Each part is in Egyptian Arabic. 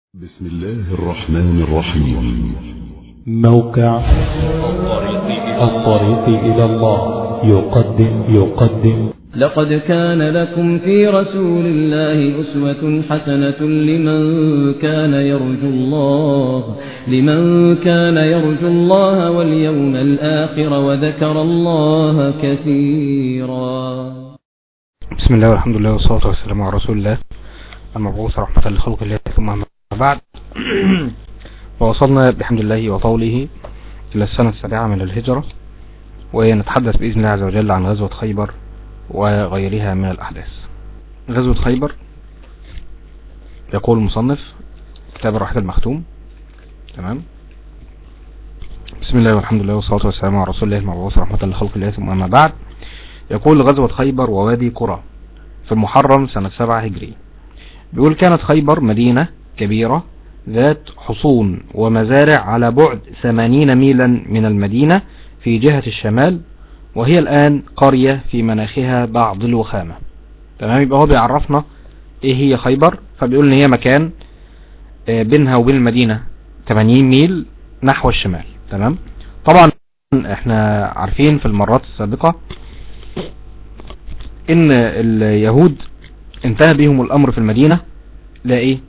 بسم الله الرحمن الرحيم موقع الطريق إلى الله يقدم يقدم لقد كان لكم في رسول الله أسوة حسنة لمن كان يرجو الله لمن كان يرجو الله واليوم الآخر وذكر الله كثيرا بسم الله والحمد لله والصلاة والسلام على رسول الله المبعوث رحمة لخلق الله ثم أما بعد ووصلنا بحمد الله وطوله إلى السنة السابعة من الهجرة ونتحدث بإذن الله عز وجل عن غزوة خيبر وغيرها من الأحداث غزوة خيبر يقول المصنف كتاب الرحلة المختوم تمام بسم الله والحمد لله والصلاة والسلام على رسول الله المبعوث رحمة لخلق الله ثم أما بعد يقول غزوة خيبر ووادي قرى في المحرم سنة سبعة هجري بيقول كانت خيبر مدينة كبيرة ذات حصون ومزارع على بعد ثمانين ميلا من المدينة في جهة الشمال وهي الآن قرية في مناخها بعض الوخامة تمام يبقى هو بيعرفنا ايه هي خيبر فبيقول ان هي مكان بينها وبين المدينة 80 ميل نحو الشمال تمام طبعا احنا عارفين في المرات السابقة ان اليهود انتهى بهم الامر في المدينة لا ايه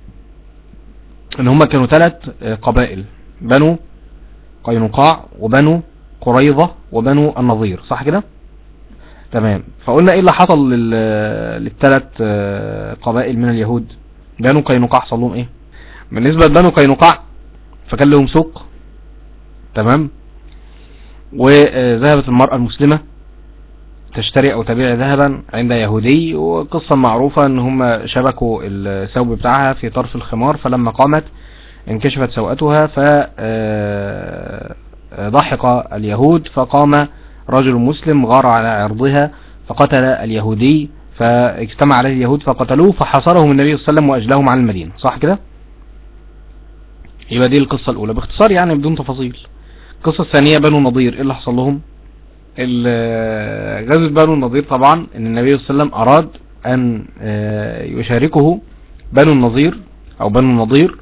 ان هم كانوا ثلاث قبائل بنو قينقاع وبنو قريظة وبنو النظير صح كده تمام فقلنا ايه اللي حصل للثلاث قبائل من اليهود بنو قينقاع حصل لهم ايه بالنسبة لبنو قينقاع فكان لهم سوق تمام وذهبت المرأة المسلمة تشتري او تبيع ذهبا عند يهودي وقصة معروفة ان هم شبكوا الثوب بتاعها في طرف الخمار فلما قامت انكشفت سوءتها فضحك اليهود فقام رجل مسلم غار على عرضها فقتل اليهودي فاجتمع عليه اليهود فقتلوه فحصرهم النبي صلى الله عليه وسلم واجلهم عن المدينة صح كده يبقى دي القصة الاولى باختصار يعني بدون تفاصيل القصة الثانية بنو نضير ايه اللي حصل لهم غزوة بنو النضير طبعا ان النبي صلى الله عليه وسلم اراد ان يشاركه بنو النضير او بنو النضير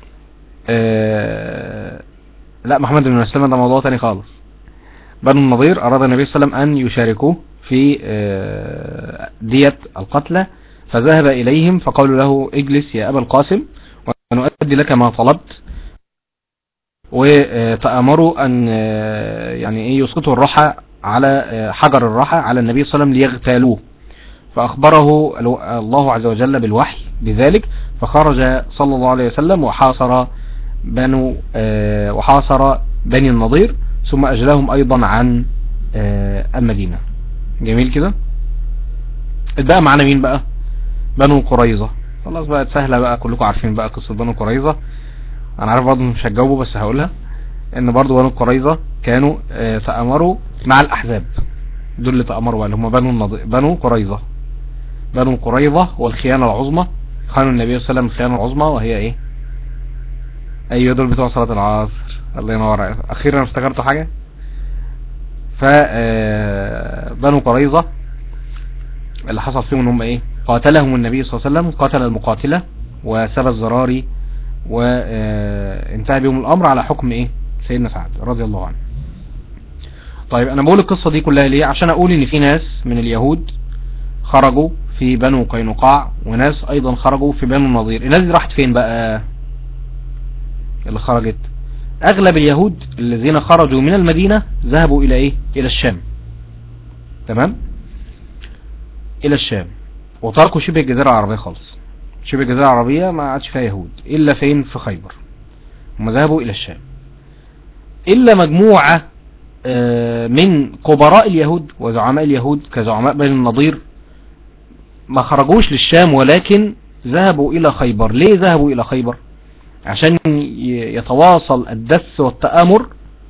لا محمد بن مسلمة ده موضوع تاني خالص بنو النضير اراد النبي صلى الله عليه وسلم ان يشاركوه في دية القتلى فذهب اليهم فقالوا له اجلس يا ابا القاسم ونؤدي لك ما طلبت وتأمروا ان يعني ايه يسقطوا الرحى على حجر الرحى على النبي صلى الله عليه وسلم ليغتالوه فأخبره الله عز وجل بالوحي بذلك فخرج صلى الله عليه وسلم وحاصر بنو وحاصر بني النضير ثم أجلهم أيضا عن المدينة جميل كده اتبقى معنا مين بقى بنو قريظة خلاص بقت سهلة بقى كلكم عارفين بقى قصة بنو قريظة انا عارف برضه مش هتجاوبه بس هقولها ان برضه بنو قريظة كانوا تأمروا مع الاحزاب دول اللي تأمروا بقى اللي هم بنو النض... بنو قريظة بنو قريظة والخيانة العظمى خانوا النبي صلى الله عليه وسلم الخيانة العظمى وهي ايه ايوه دول بتوع صلاة العصر الله ينور عليك اخيرا افتكرتوا حاجة ف بنو قريظة اللي حصل فيهم ان هم ايه قاتلهم النبي صلى الله عليه وسلم قتل المقاتلة وسبى الزراري وانتهى بهم الامر على حكم ايه سيدنا سعد رضي الله عنه طيب انا بقول القصة دي كلها ليه عشان اقول ان في ناس من اليهود خرجوا في بنو قينقاع وناس ايضا خرجوا في بنو النضير الناس دي راحت فين بقى اللي خرجت اغلب اليهود الذين خرجوا من المدينة ذهبوا الى ايه الى الشام تمام الى الشام وتركوا شبه الجزيرة العربية خالص شبه الجزيرة العربية ما عادش فيها يهود الا فين في خيبر هم ذهبوا الى الشام الا مجموعة من كبراء اليهود وزعماء اليهود كزعماء بني النضير ما خرجوش للشام ولكن ذهبوا الى خيبر ليه ذهبوا الى خيبر عشان يتواصل الدس والتآمر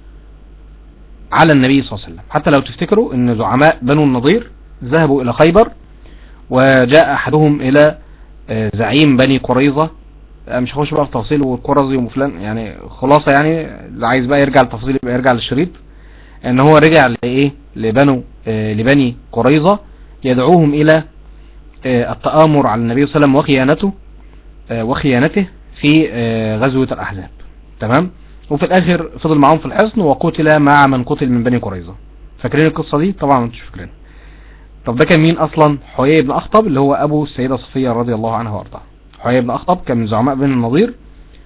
على النبي صلى الله عليه وسلم حتى لو تفتكروا ان زعماء بنو النضير ذهبوا الى خيبر وجاء احدهم الى زعيم بني قريظة مش هخش بقى في تفاصيل والقرظي وفلان يعني خلاصة يعني اللي عايز بقى يرجع التفاصيل يبقى يرجع للشريط ان هو رجع لايه لبنو لبني قريظة يدعوهم الى التآمر على النبي صلى الله عليه وسلم وخيانته وخيانته في آه، غزوة الأحزاب تمام وفي الآخر فضل معاهم في الحصن وقتل مع من قتل من بني قريظة فاكرين القصة دي طبعا ما انتوش فاكرين طب ده كان مين أصلا حيي بن أخطب اللي هو أبو السيدة صفية رضي الله عنها وارضاها حيي بن أخطب كان من زعماء بني النضير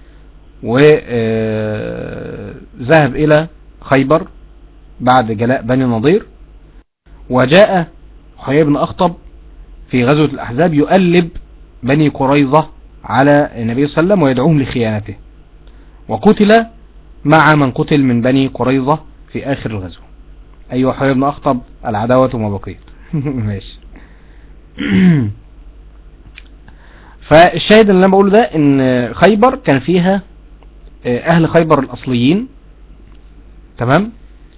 وذهب إلى خيبر بعد جلاء بني النضير وجاء حيي بن أخطب في غزوة الأحزاب يؤلب بني قريظة على النبي صلى الله عليه وسلم ويدعوهم لخيانته وقتل مع من قتل من بني قريظة في آخر الغزو أيها حيي بن أخطب العداوة ما بقيت ماشي فالشاهد اللي انا بقوله ده ان خيبر كان فيها اهل خيبر الاصليين تمام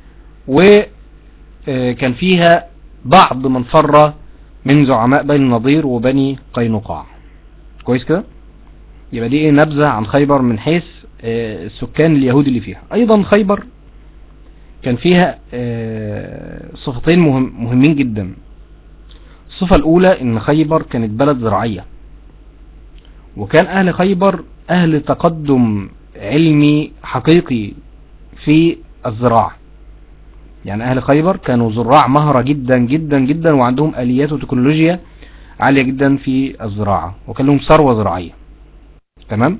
وكان فيها بعض من فر من زعماء بني النضير وبني قينقاع كويس كده يبقى دي ايه نبذة عن خيبر من حيث آه، السكان اليهود اللي فيها ايضا خيبر كان فيها آه، صفتين مهم مهمين جدا الصفة الاولى ان خيبر كانت بلد زراعية وكان اهل خيبر اهل تقدم علمي حقيقي في الزراعة يعني اهل خيبر كانوا زراع مهرة جدا جدا جدا وعندهم اليات وتكنولوجيا عالية جدا في الزراعة وكان لهم ثروة زراعية تمام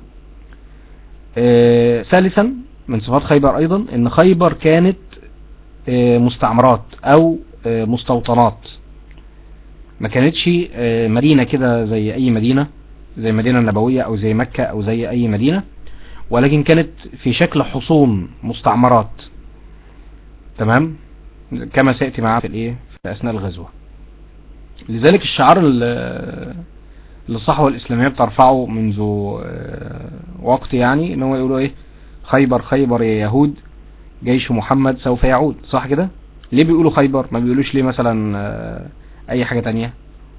آه ثالثا من صفات خيبر ايضا ان خيبر كانت آه مستعمرات او آه مستوطنات ما كانتش آه مدينة كده زي اي مدينة زي المدينة النبوية او زي مكة او زي اي مدينة ولكن كانت في شكل حصون مستعمرات تمام كما سيأتي معنا في الايه في اثناء الغزوة لذلك الشعار ال- اللي الصحوة الاسلامية بترفعه منذ آه، وقت يعني ان هو يقولوا ايه خيبر خيبر يا يهود جيش محمد سوف يعود صح كده ليه بيقولوا خيبر ما بيقولوش ليه مثلا آه، اي حاجة تانية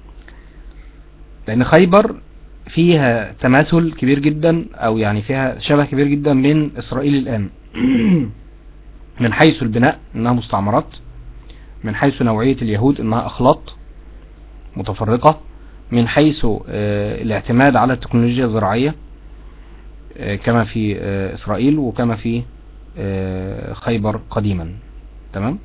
لان خيبر فيها تماثل كبير جدا او يعني فيها شبه كبير جدا من اسرائيل الان من حيث البناء انها مستعمرات من حيث نوعية اليهود انها اخلاط متفرقة من حيث آه، الاعتماد على التكنولوجيا الزراعية آه، كما في آه، اسرائيل وكما في آه، خيبر قديما تمام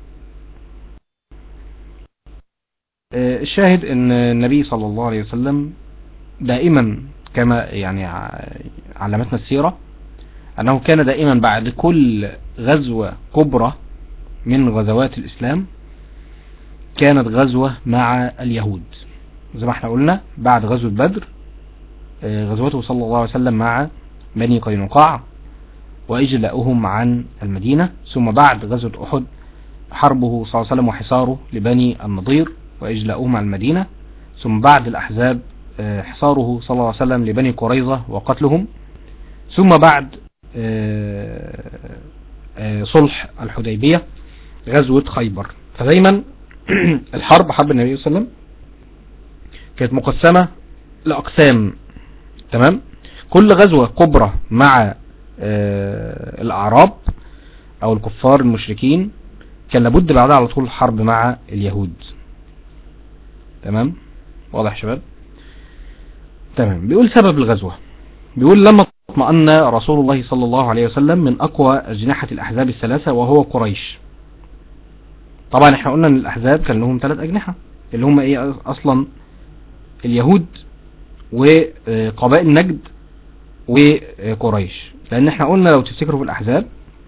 آه، الشاهد ان النبي صلى الله عليه وسلم دائما كما يعني ع- علمتنا السيرة انه كان دائما بعد كل غزوة كبرى من غزوات الاسلام كانت غزوة مع اليهود زي ما احنا قلنا بعد غزوة بدر آه، غزوته صلى الله عليه وسلم مع بني قينقاع وإجلاؤهم عن المدينة ثم بعد غزوة أحد حربه صلى الله عليه وسلم وحصاره لبني النضير وإجلاؤهم عن المدينة ثم بعد الأحزاب آه، حصاره صلى الله عليه وسلم لبني قريظة وقتلهم ثم بعد آه، آه، صلح الحديبية غزوة خيبر فدايما الحرب حرب النبي صلى الله عليه وسلم كانت مقسمة لأقسام تمام كل غزوة كبرى مع آه، الأعراب أو الكفار المشركين كان لابد بعدها على طول حرب مع اليهود تمام واضح يا شباب تمام بيقول سبب الغزوة بيقول لما اطمأن رسول الله صلى الله عليه وسلم من أقوى أجنحة الأحزاب الثلاثة وهو قريش طبعا احنا قلنا ان الأحزاب كان لهم ثلاث أجنحة اللي هم ايه أصلا اليهود وقبائل نجد وقريش لان احنا قلنا لو تفتكروا في الاحزاب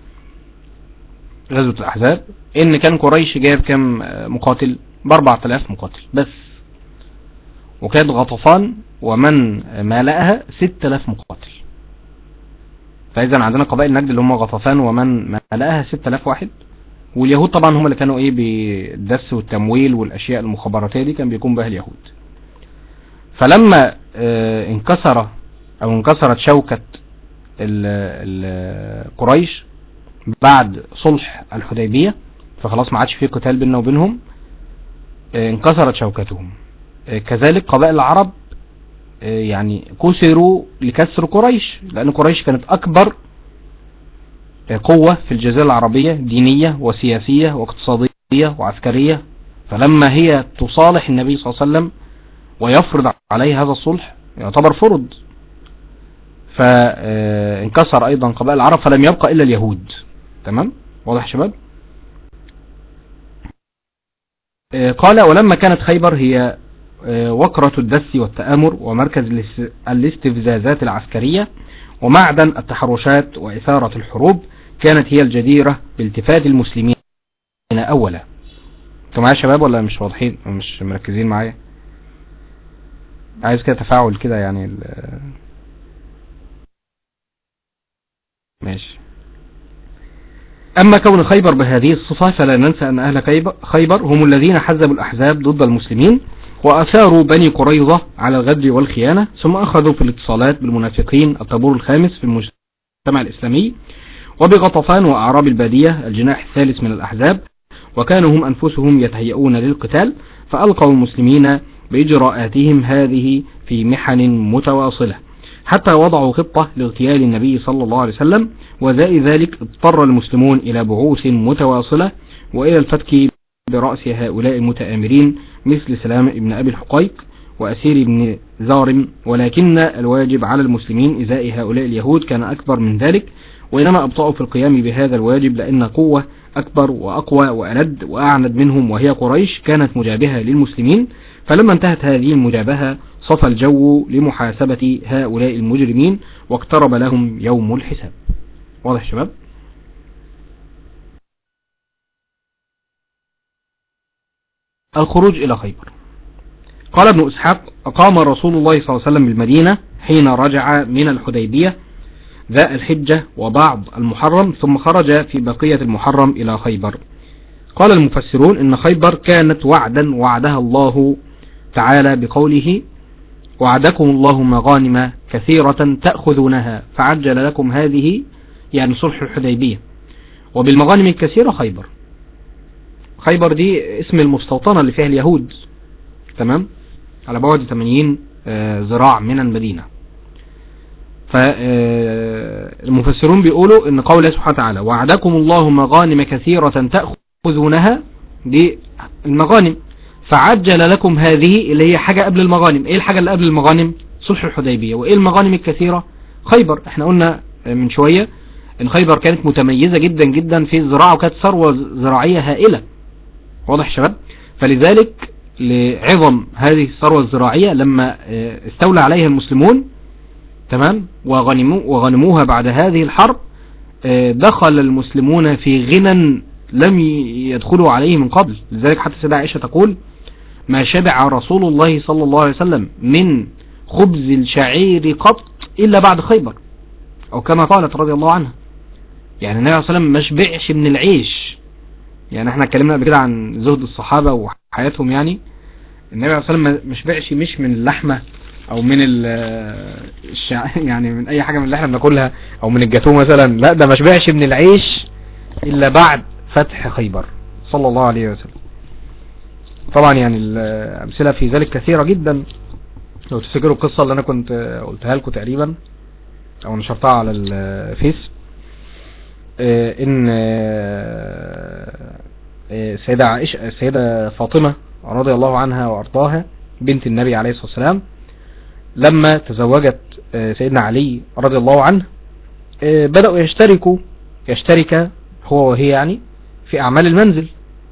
غزوة الاحزاب ان كان قريش جايب كام مقاتل ب 4000 مقاتل بس وكانت غطفان ومن مالأها 6000 مقاتل فاذا عندنا قبائل نجد اللي هم غطفان ومن مالأها 6000 واحد واليهود طبعا هم اللي كانوا ايه بالدس والتمويل والاشياء المخابراتية دي كان بيقوم بها اليهود فلما آه، انكسر او انكسرت شوكة ال- ال- قريش بعد صلح الحديبية فخلاص ما عادش في قتال بيننا وبينهم آه، انكسرت شوكتهم آه، كذلك قبائل العرب آه، يعني كسروا لكسر قريش لان قريش كانت اكبر آه، قوة في الجزيرة العربية دينية وسياسية واقتصادية وعسكرية فلما هي تصالح النبي صلى الله عليه وسلم ويفرض عليه هذا الصلح يعتبر فرض فانكسر ايضا قبائل العرب فلم يبقى الا اليهود تمام واضح يا شباب آه، قال ولما كانت خيبر هي آه، وقرة الدس والتآمر ومركز الاس- الاستفزازات العسكرية ومعدن التحرشات وإثارة الحروب كانت هي الجديرة بالتفات المسلمين أولا انتوا معايا يا شباب ولا مش واضحين مش مركزين معايا عايز كده تفاعل كده يعني ال- ماشي أما كون خيبر بهذه الصفة فلا ننسى أن أهل خيبر- خيبر هم الذين حزبوا الأحزاب ضد المسلمين وأثاروا بني قريظة على الغدر والخيانة ثم أخذوا في الاتصالات بالمنافقين الطابور الخامس في المجتمع الإسلامي وبغطفان وأعراب البادية الجناح الثالث من الأحزاب وكانوا هم أنفسهم يتهيئون للقتال فألقوا المسلمين بإجراءاتهم هذه في محن متواصلة حتى وضعوا خطة لاغتيال النبي صلى الله عليه وسلم وزائد ذلك اضطر المسلمون إلى بعوث متواصلة وإلى الفتك برأس هؤلاء المتآمرين مثل سلام ابن أبي الحقيق وأسير ابن زارم ولكن الواجب على المسلمين إزاء هؤلاء اليهود كان أكبر من ذلك وإنما أبطأوا في القيام بهذا الواجب لأن قوة أكبر وأقوى وألد وأعند منهم وهي قريش كانت مجابهة للمسلمين فلما انتهت هذه المجابهة صفى الجو لمحاسبة هؤلاء المجرمين واقترب لهم يوم الحساب واضح يا شباب الخروج إلى خيبر قال ابن إسحاق أقام رسول الله صلى الله عليه وسلم بالمدينة حين رجع من الحديبية ذا الحجة وبعض المحرم ثم خرج في بقية المحرم إلى خيبر قال المفسرون إن خيبر كانت وعدا وعدها الله تعالى بقوله وعدكم الله مغانم كثيرة تأخذونها فعجل لكم هذه يعني صلح الحديبية وبالمغانم الكثيرة خيبر خيبر دي اسم المستوطنة اللي فيها اليهود تمام على بعد 80 آه، ذراع من المدينة فالمفسرون بيقولوا ان قول الله سبحانه وتعالى وعدكم الله مغانم كثيرة تأخذونها دي المغانم فعجل لكم هذه اللي هي حاجة قبل المغانم ايه الحاجة اللي قبل المغانم صلح الحديبية وايه المغانم الكثيرة خيبر احنا قلنا من شوية ان خيبر كانت متميزة جدا جدا في الزراعة وكانت ثروة زراعية هائلة واضح يا شباب فلذلك لعظم هذه الثروة الزراعية لما اه، استولى عليها المسلمون تمام وغنموا وغنموها بعد هذه الحرب اه، دخل المسلمون في غنى لم ي- يدخلوا عليه من قبل لذلك حتى سيدة عائشة تقول ما شبع رسول الله صلى الله عليه وسلم من خبز الشعير قط إلا بعد خيبر أو كما قالت رضي الله عنها يعني النبي عليه الصلاة والسلام ما شبعش من العيش يعني احنا اتكلمنا قبل كده عن زهد الصحابة وحياتهم يعني النبي عليه الصلاة والسلام ما- ما شبعش مش من اللحمة او من ال الشع... يعني من اي حاجة من اللي احنا بناكلها او من الجاتوه مثلا لا ده ما شبعش من العيش الا بعد فتح خيبر صلى الله عليه وسلم طبعا يعني الامثلة في ذلك كثيرة جدا لو تفتكروا القصة اللي انا كنت قلتها لكم تقريبا او نشرتها على الفيس آه، ان آه، آه، السيدة عائشة السيدة فاطمة رضي الله عنها وارضاها بنت النبي عليه الصلاة والسلام لما تزوجت آه، سيدنا علي رضي الله عنه آه، بدأوا يشتركوا يشترك هو وهي يعني في اعمال المنزل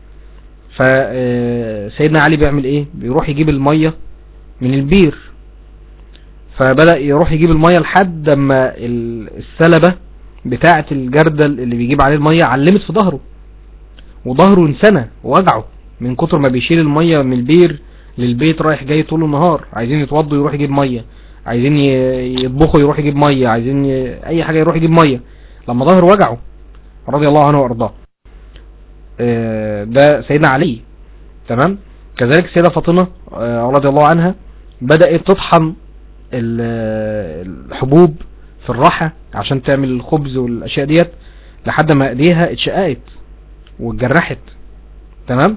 فسيدنا علي بيعمل ايه بيروح يجيب المية من البير فبدأ يروح يجيب المية لحد اما ال- السلبة بتاعة الجردل اللي بيجيب عليه المية علمت في ظهره وظهره انسنى ووجعه من كتر ما بيشيل المية من البير للبيت رايح جاي طول النهار عايزين يتوضوا يروح يجيب مية عايزين ي- يطبخوا يروح يجيب مية عايزين ي... اي حاجة يروح يجيب مية لما ظهره وجعه رضي الله عنه وارضاه آه، ده سيدنا علي تمام كذلك السيدة فاطمة آه، رضي الله عنها بدأت تطحن ال- الحبوب في الراحة عشان تعمل الخبز والاشياء ديت لحد ما ايديها اتشققت واتجرحت تمام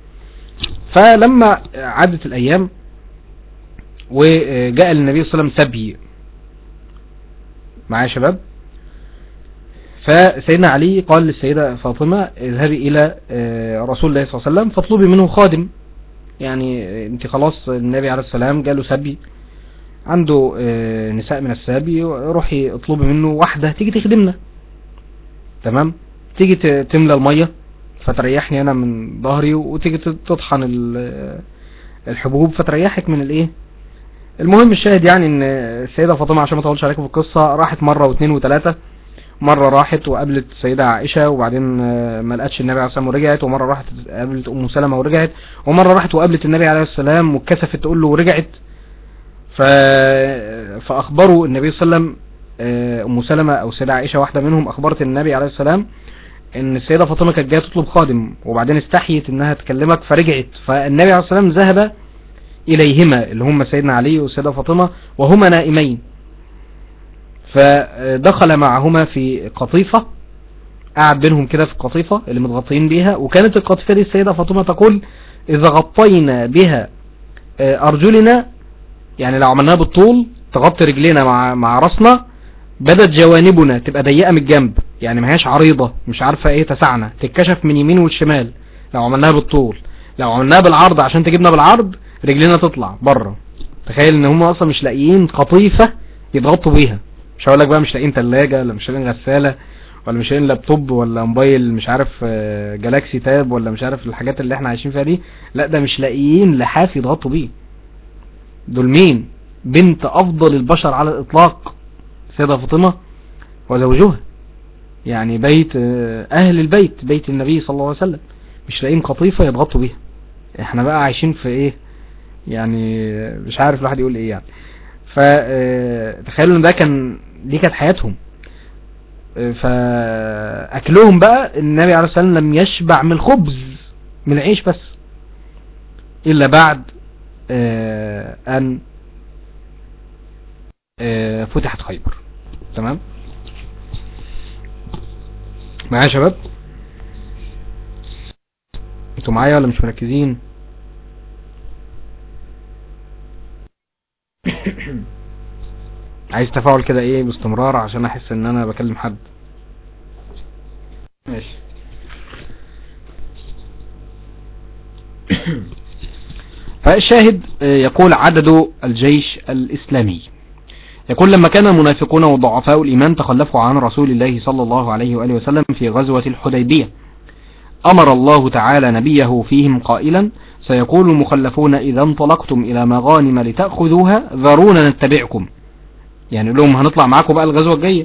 فلما عدت الايام وجاء للنبي صلى الله عليه وسلم سبي معايا يا شباب فسيدنا علي قال للسيدة فاطمة اذهبي الى آه، رسول الله صلى الله عليه وسلم فاطلبي منه خادم يعني انت خلاص النبي عليه السلام جاله سبي عنده آه، نساء من السابي روحي اطلبي منه واحدة تيجي تخدمنا تمام تيجي ت- تملى المية فتريحني انا من ظهري وتيجي ت- تطحن ال- الحبوب فتريحك من الايه المهم الشاهد يعني ان السيدة فاطمة عشان ما اطولش عليكم في القصة راحت مرة واثنين وثلاثة مرة راحت وقابلت السيدة عائشة وبعدين آه، ما لقتش النبي عليه الصلاة والسلام ورجعت ومرة راحت قابلت ام سلمة ورجعت ومرة راحت وقابلت النبي عليه السلام واتكسفت تقول له ورجعت ف... فاخبروا النبي صلى الله عليه وسلم آه، ام سلمة او السيدة عائشة واحدة منهم اخبرت النبي عليه السلام ان السيدة فاطمة كانت جاية تطلب خادم وبعدين استحيت انها تكلمك فرجعت فالنبي عليه السلام ذهب اليهما اللي هم سيدنا علي والسيدة فاطمة وهما نائمين فدخل معهما في قطيفة قعد بينهم كده في القطيفة اللي متغطين بيها وكانت القطيفة دي السيدة فاطمة تقول اذا غطينا بها آه، ارجلنا يعني لو عملناها بالطول تغطي رجلينا مع مع راسنا بدت جوانبنا تبقى ضيقه من الجنب يعني ما هياش عريضه مش عارفه ايه تسعنا تتكشف من يمين والشمال لو عملناها بالطول لو عملناها بالعرض عشان تجيبنا بالعرض رجلينا تطلع بره تخيل ان هم اصلا مش لاقيين قطيفه يضغطوا بيها مش هقول لك بقى مش لاقيين ثلاجه ولا مش لاقيين غساله ولا مش لاقيين لابتوب ولا موبايل مش عارف آه، جالاكسي تاب ولا مش عارف الحاجات اللي احنا عايشين فيها دي لا ده مش لاقيين لحاف يضغطوا بيه دول مين بنت افضل البشر على الاطلاق سيدة فاطمة وزوجها يعني بيت آه، اهل البيت بيت النبي صلى الله عليه وسلم مش لاقيين قطيفة يضغطوا بيها احنا بقى عايشين في ايه يعني مش عارف الواحد يقول ايه يعني فتخيلوا ان ده كان دي كانت حياتهم آه، فاكلهم بقى النبي عليه الصلاة والسلام لم يشبع من الخبز من العيش بس الا بعد آه، ان آه، فتحت خيبر تمام معايا يا شباب انتوا معايا ولا مش مركزين عايز تفاعل كده ايه باستمرار عشان احس ان انا بكلم حد ماشي فالشاهد آه، يقول عدد الجيش الإسلامي يقول لما كان المنافقون وضعفاء الإيمان تخلفوا عن رسول الله صلى الله عليه وآله وسلم في غزوة الحديبية أمر الله تعالى نبيه فيهم قائلا سيقول المخلفون إذا انطلقتم إلى مغانم لتأخذوها ذرونا نتبعكم يعني لهم هنطلع معاكم بقى الغزوة الجاية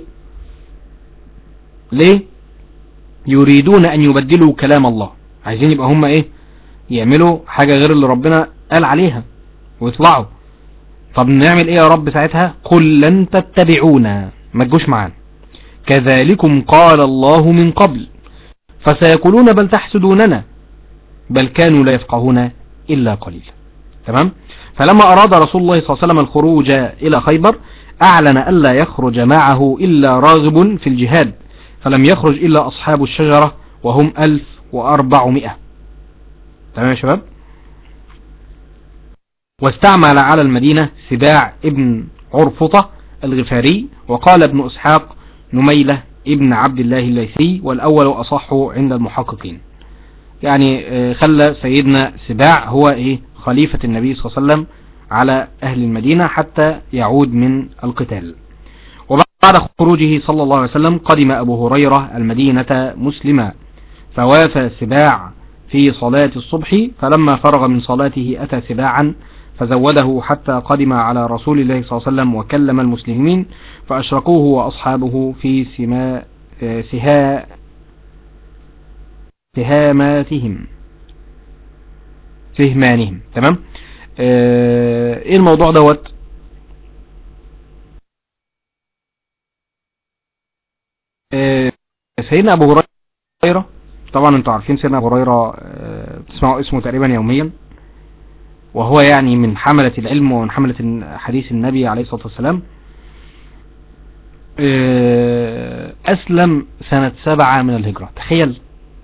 ليه يريدون أن يبدلوا كلام الله عايزين يبقى هم إيه يعملوا حاجة غير اللي ربنا قال عليها ويطلعوا طب نعمل ايه يا رب ساعتها قل لن تتبعونا ما تجوش معانا كذلكم قال الله من قبل فسيقولون بل تحسدوننا بل كانوا لا يفقهون إلا قليلا تمام فلما أراد رسول الله صلى الله عليه وسلم الخروج إلى خيبر أعلن ألا يخرج معه إلا راغب في الجهاد فلم يخرج إلا أصحاب الشجرة وهم ألف وأربعمائة تمام يا شباب واستعمل على المدينة سباع ابن عرفطة الغفاري وقال ابن اسحاق نميلة ابن عبد الله الليثي والأول أصح عند المحققين يعني آه، خلى سيدنا سباع هو ايه خليفة النبي صلى الله عليه وسلم على أهل المدينة حتى يعود من القتال وبعد خروجه صلى الله عليه وسلم قدم أبو هريرة المدينة مسلما فوافى سباع في صلاة الصبح فلما فرغ من صلاته أتى سباعا فزوده حتى قدم على رسول الله صلى الله عليه وسلم وكلم المسلمين فأشركوه وأصحابه في سما آه، سها سهاماتهم سهمانهم تمام آه، ايه الموضوع دوت آه، سيدنا ابو هريره طبعا انتوا عارفين سيدنا ابو هريره آه، بتسمعوا اسمه تقريبا يوميا وهو يعني من حملة العلم ومن حملة حديث النبي عليه الصلاة والسلام آه، أسلم سنة سبعة من الهجرة تخيل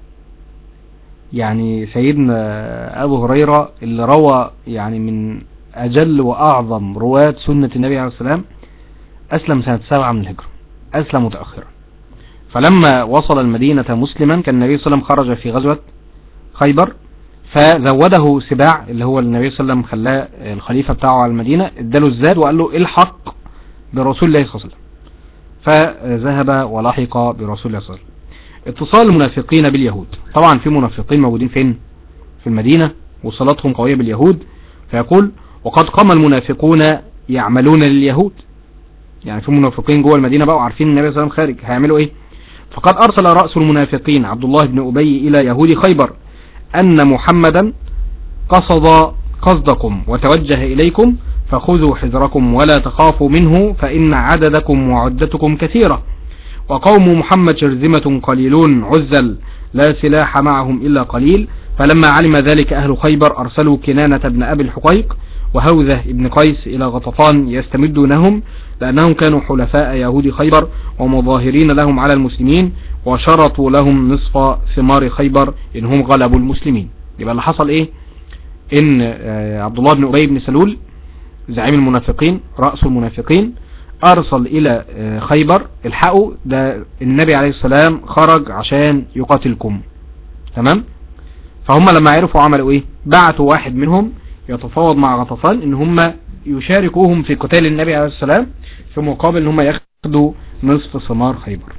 يعني سيدنا أبو هريرة اللي روى يعني من أجل وأعظم رواة سنة النبي عليه الصلاة والسلام أسلم سنة سبعة من الهجرة أسلم متأخرا فلما وصل المدينة مسلما كان النبي صلى الله عليه وسلم خرج في غزوة خيبر فزوده سباع اللي هو النبي صلى الله عليه وسلم خلاه الخليفة بتاعه على المدينة اداله الزاد وقال له الحق برسول الله صلى الله عليه وسلم فذهب ولحق برسول الله صلى الله عليه وسلم اتصال المنافقين باليهود طبعا في منافقين موجودين فين في المدينة وصلاتهم قوية باليهود فيقول وقد قام المنافقون يعملون لليهود يعني في منافقين جوه المدينة بقى وعارفين النبي صلى الله عليه وسلم خارج هيعملوا ايه فقد ارسل رأس المنافقين عبد الله بن ابي الى يهود خيبر ان محمدا قصد قصدكم وتوجه اليكم فخذوا حذركم ولا تخافوا منه فان عددكم وعدتكم كثيرة وقوم محمد شرذمة قليلون عزل لا سلاح معهم الا قليل فلما علم ذلك اهل خيبر ارسلوا كنانة بن ابي الحقيق وهوذة ابن قيس إلى غطفان يستمدونهم لأنهم كانوا حلفاء يهود خيبر ومظاهرين لهم على المسلمين وشرطوا لهم نصف ثمار خيبر إنهم غلبوا المسلمين يبقى اللي حصل إيه إن عبد الله بن أبي بن سلول زعيم المنافقين رأس المنافقين أرسل إلى خيبر الحقوا ده النبي عليه السلام خرج عشان يقاتلكم تمام فهم لما عرفوا عملوا إيه بعتوا واحد منهم يتفاوض مع غطفان ان هم يشاركوهم في قتال النبي عليه السلام في مقابل ان هم ياخدوا نصف ثمار خيبر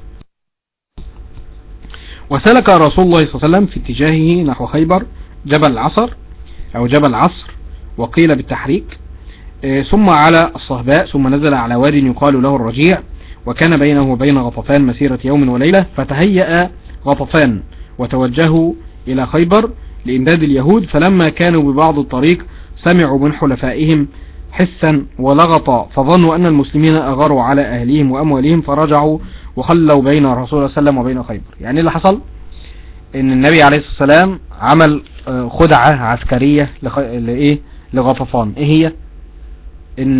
وسلك رسول الله صلى الله عليه وسلم في اتجاهه نحو خيبر جبل عصر او جبل عصر وقيل بالتحريك ثم على الصهباء ثم نزل على واد يقال له الرجيع وكان بينه وبين غطفان مسيرة يوم وليلة فتهيأ غطفان وتوجهوا إلى خيبر لإمداد اليهود فلما كانوا ببعض الطريق سمعوا من حلفائهم حسا ولغطا فظنوا أن المسلمين أغاروا على أهليهم وأموالهم فرجعوا وخلوا بين رسول الله صلى الله عليه وسلم وبين خيبر يعني اللي حصل ان النبي عليه الصلاة والسلام عمل خدعة عسكرية لإيه لغطفان ايه هي ان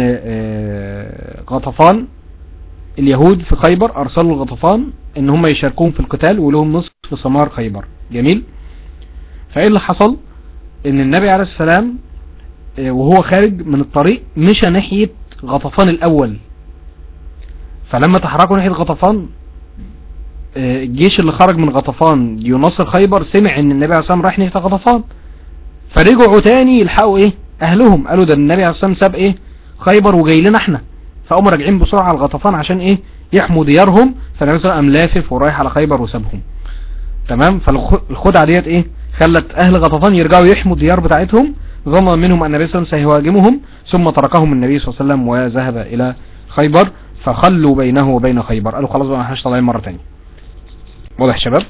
غطفان اليهود في خيبر ارسلوا لغطفان ان هم يشاركون في القتال ولهم نصف ثمار خيبر جميل فايه اللي حصل ان النبي عليه السلام وهو خارج من الطريق مشى ناحية غطفان الاول فلما تحركوا ناحية غطفان الجيش اللي خرج من غطفان ينصر خيبر سمع ان النبي عليه السلام رايح ناحية غطفان فرجعوا تاني يلحقوا ايه اهلهم قالوا ده النبي عليه السلام ساب ايه خيبر وجاي لنا احنا فقاموا راجعين بسرعة على الغطفان عشان ايه يحموا ديارهم فالنبي صلى الله عليه وسلم لافف ورايح على خيبر وسابهم تمام فالخدعة ديت ايه خلت اهل غطفان يرجعوا يحموا الديار بتاعتهم ظن منهم ان النبي صلى الله عليه وسلم سيهاجمهم ثم تركهم النبي صلى الله عليه وسلم وذهب الى خيبر فخلوا بينه وبين خيبر قالوا خلاص بقى احنا طالعين مرة تانية واضح شباب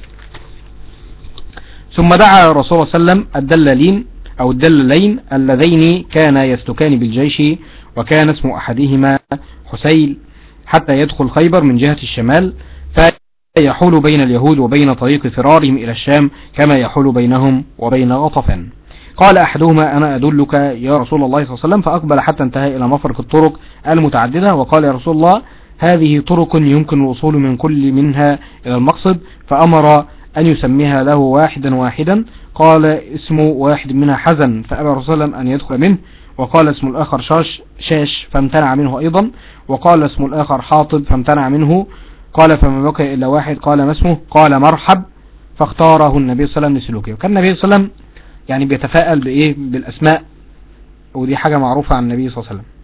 ثم دعا الرسول صلى الله عليه وسلم الدلالين او الدلالين اللذين كان يستكان بالجيش وكان اسم احدهما حسيل حتى يدخل خيبر من جهة الشمال فيحول بين اليهود وبين طريق فرارهم الى الشام كما يحول بينهم وبين غطفان قال احدهما انا ادلك يا رسول الله صلى الله عليه وسلم فاقبل حتى انتهى الى مفرق الطرق المتعددة وقال يا رسول الله هذه طرق يمكن الوصول من كل منها الى المقصد فامر ان يسميها له واحدا واحدا قال اسم واحد منها حزن فابى رسول الله ان يدخل منه وقال اسم الاخر شاش شاش فامتنع منه ايضا وقال اسم الاخر حاطب فامتنع منه قال فما بقي الا واحد قال ما اسمه قال مرحب فاختاره النبي صلى الله عليه وسلم لسلوكه وكان النبي صلى الله عليه وسلم يعني بيتفائل بايه بالاسماء ودي حاجة معروفة عن النبي صلى الله عليه وسلم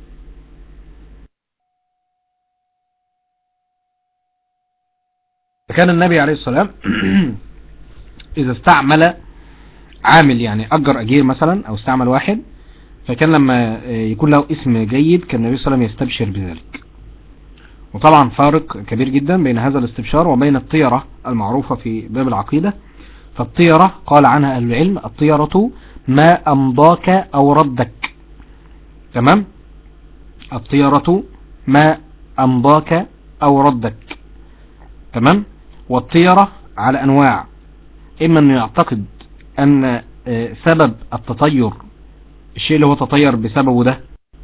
كان النبي عليه السلام اذا استعمل عامل يعني اجر اجير مثلا او استعمل واحد فكان لما يكون له اسم جيد كان النبي صلى الله عليه وسلم يستبشر بذلك وطبعا فارق كبير جدا بين هذا الاستبشار وبين الطيرة المعروفة في باب العقيدة فالطيرة قال عنها أهل العلم الطيرة ما أمضاك أو ردك تمام الطيرة ما أمضاك أو ردك تمام والطيرة على أنواع إما أنه يعتقد أن سبب التطير الشيء اللي هو تطير بسببه ده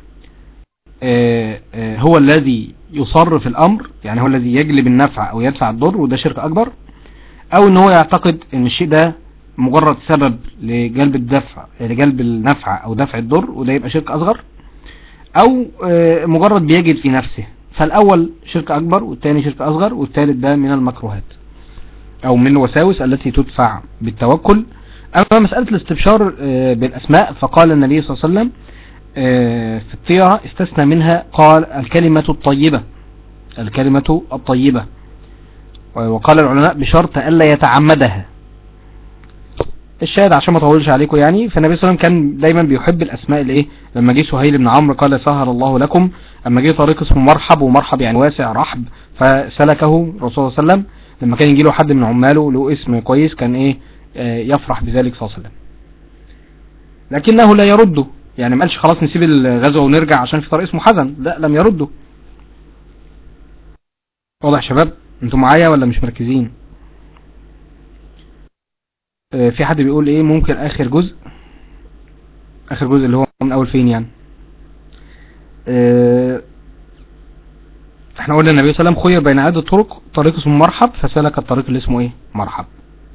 هو الذي يصرف الأمر يعني هو الذي يجلب النفع أو يدفع الضر وده شرك أكبر أو أن هو يعتقد أن الشيء ده مجرد سبب لجلب الدفع لجلب النفع أو دفع الضر وده يبقى شرك أصغر أو مجرد بيجد في نفسه فالأول شرك أكبر والثاني شرك أصغر والثالث ده من المكروهات أو من الوساوس التي تدفع بالتوكل اما مسألة الاستبشار آه، بالاسماء فقال النبي صلى الله عليه وسلم آه، في الطيرة استثنى منها قال الكلمة الطيبة الكلمة الطيبة وقال العلماء بشرط ألا يتعمدها الشاهد عشان ما اطولش عليكم يعني فالنبي صلى الله عليه وسلم كان دايما بيحب الاسماء الايه لما جه سهيل بن عمرو قال سهل الله لكم اما جه طريق اسمه مرحب ومرحب يعني واسع رحب فسلكه الرسول صلى الله عليه وسلم لما كان يجي له حد من عماله له اسم كويس كان ايه آه، يفرح بذلك صلى الله عليه وسلم لكنه لا يرده يعني ما قالش خلاص نسيب الغزوه ونرجع عشان في طريق اسمه حزن لا لم يرده واضح يا شباب انتوا معايا ولا مش مركزين آه، في حد بيقول ايه ممكن اخر جزء اخر جزء اللي هو من اول فين يعني آه، احنا قلنا النبي صلى الله عليه وسلم خير بين عدة طرق طريق اسمه مرحب فسلك الطريق اللي اسمه ايه مرحب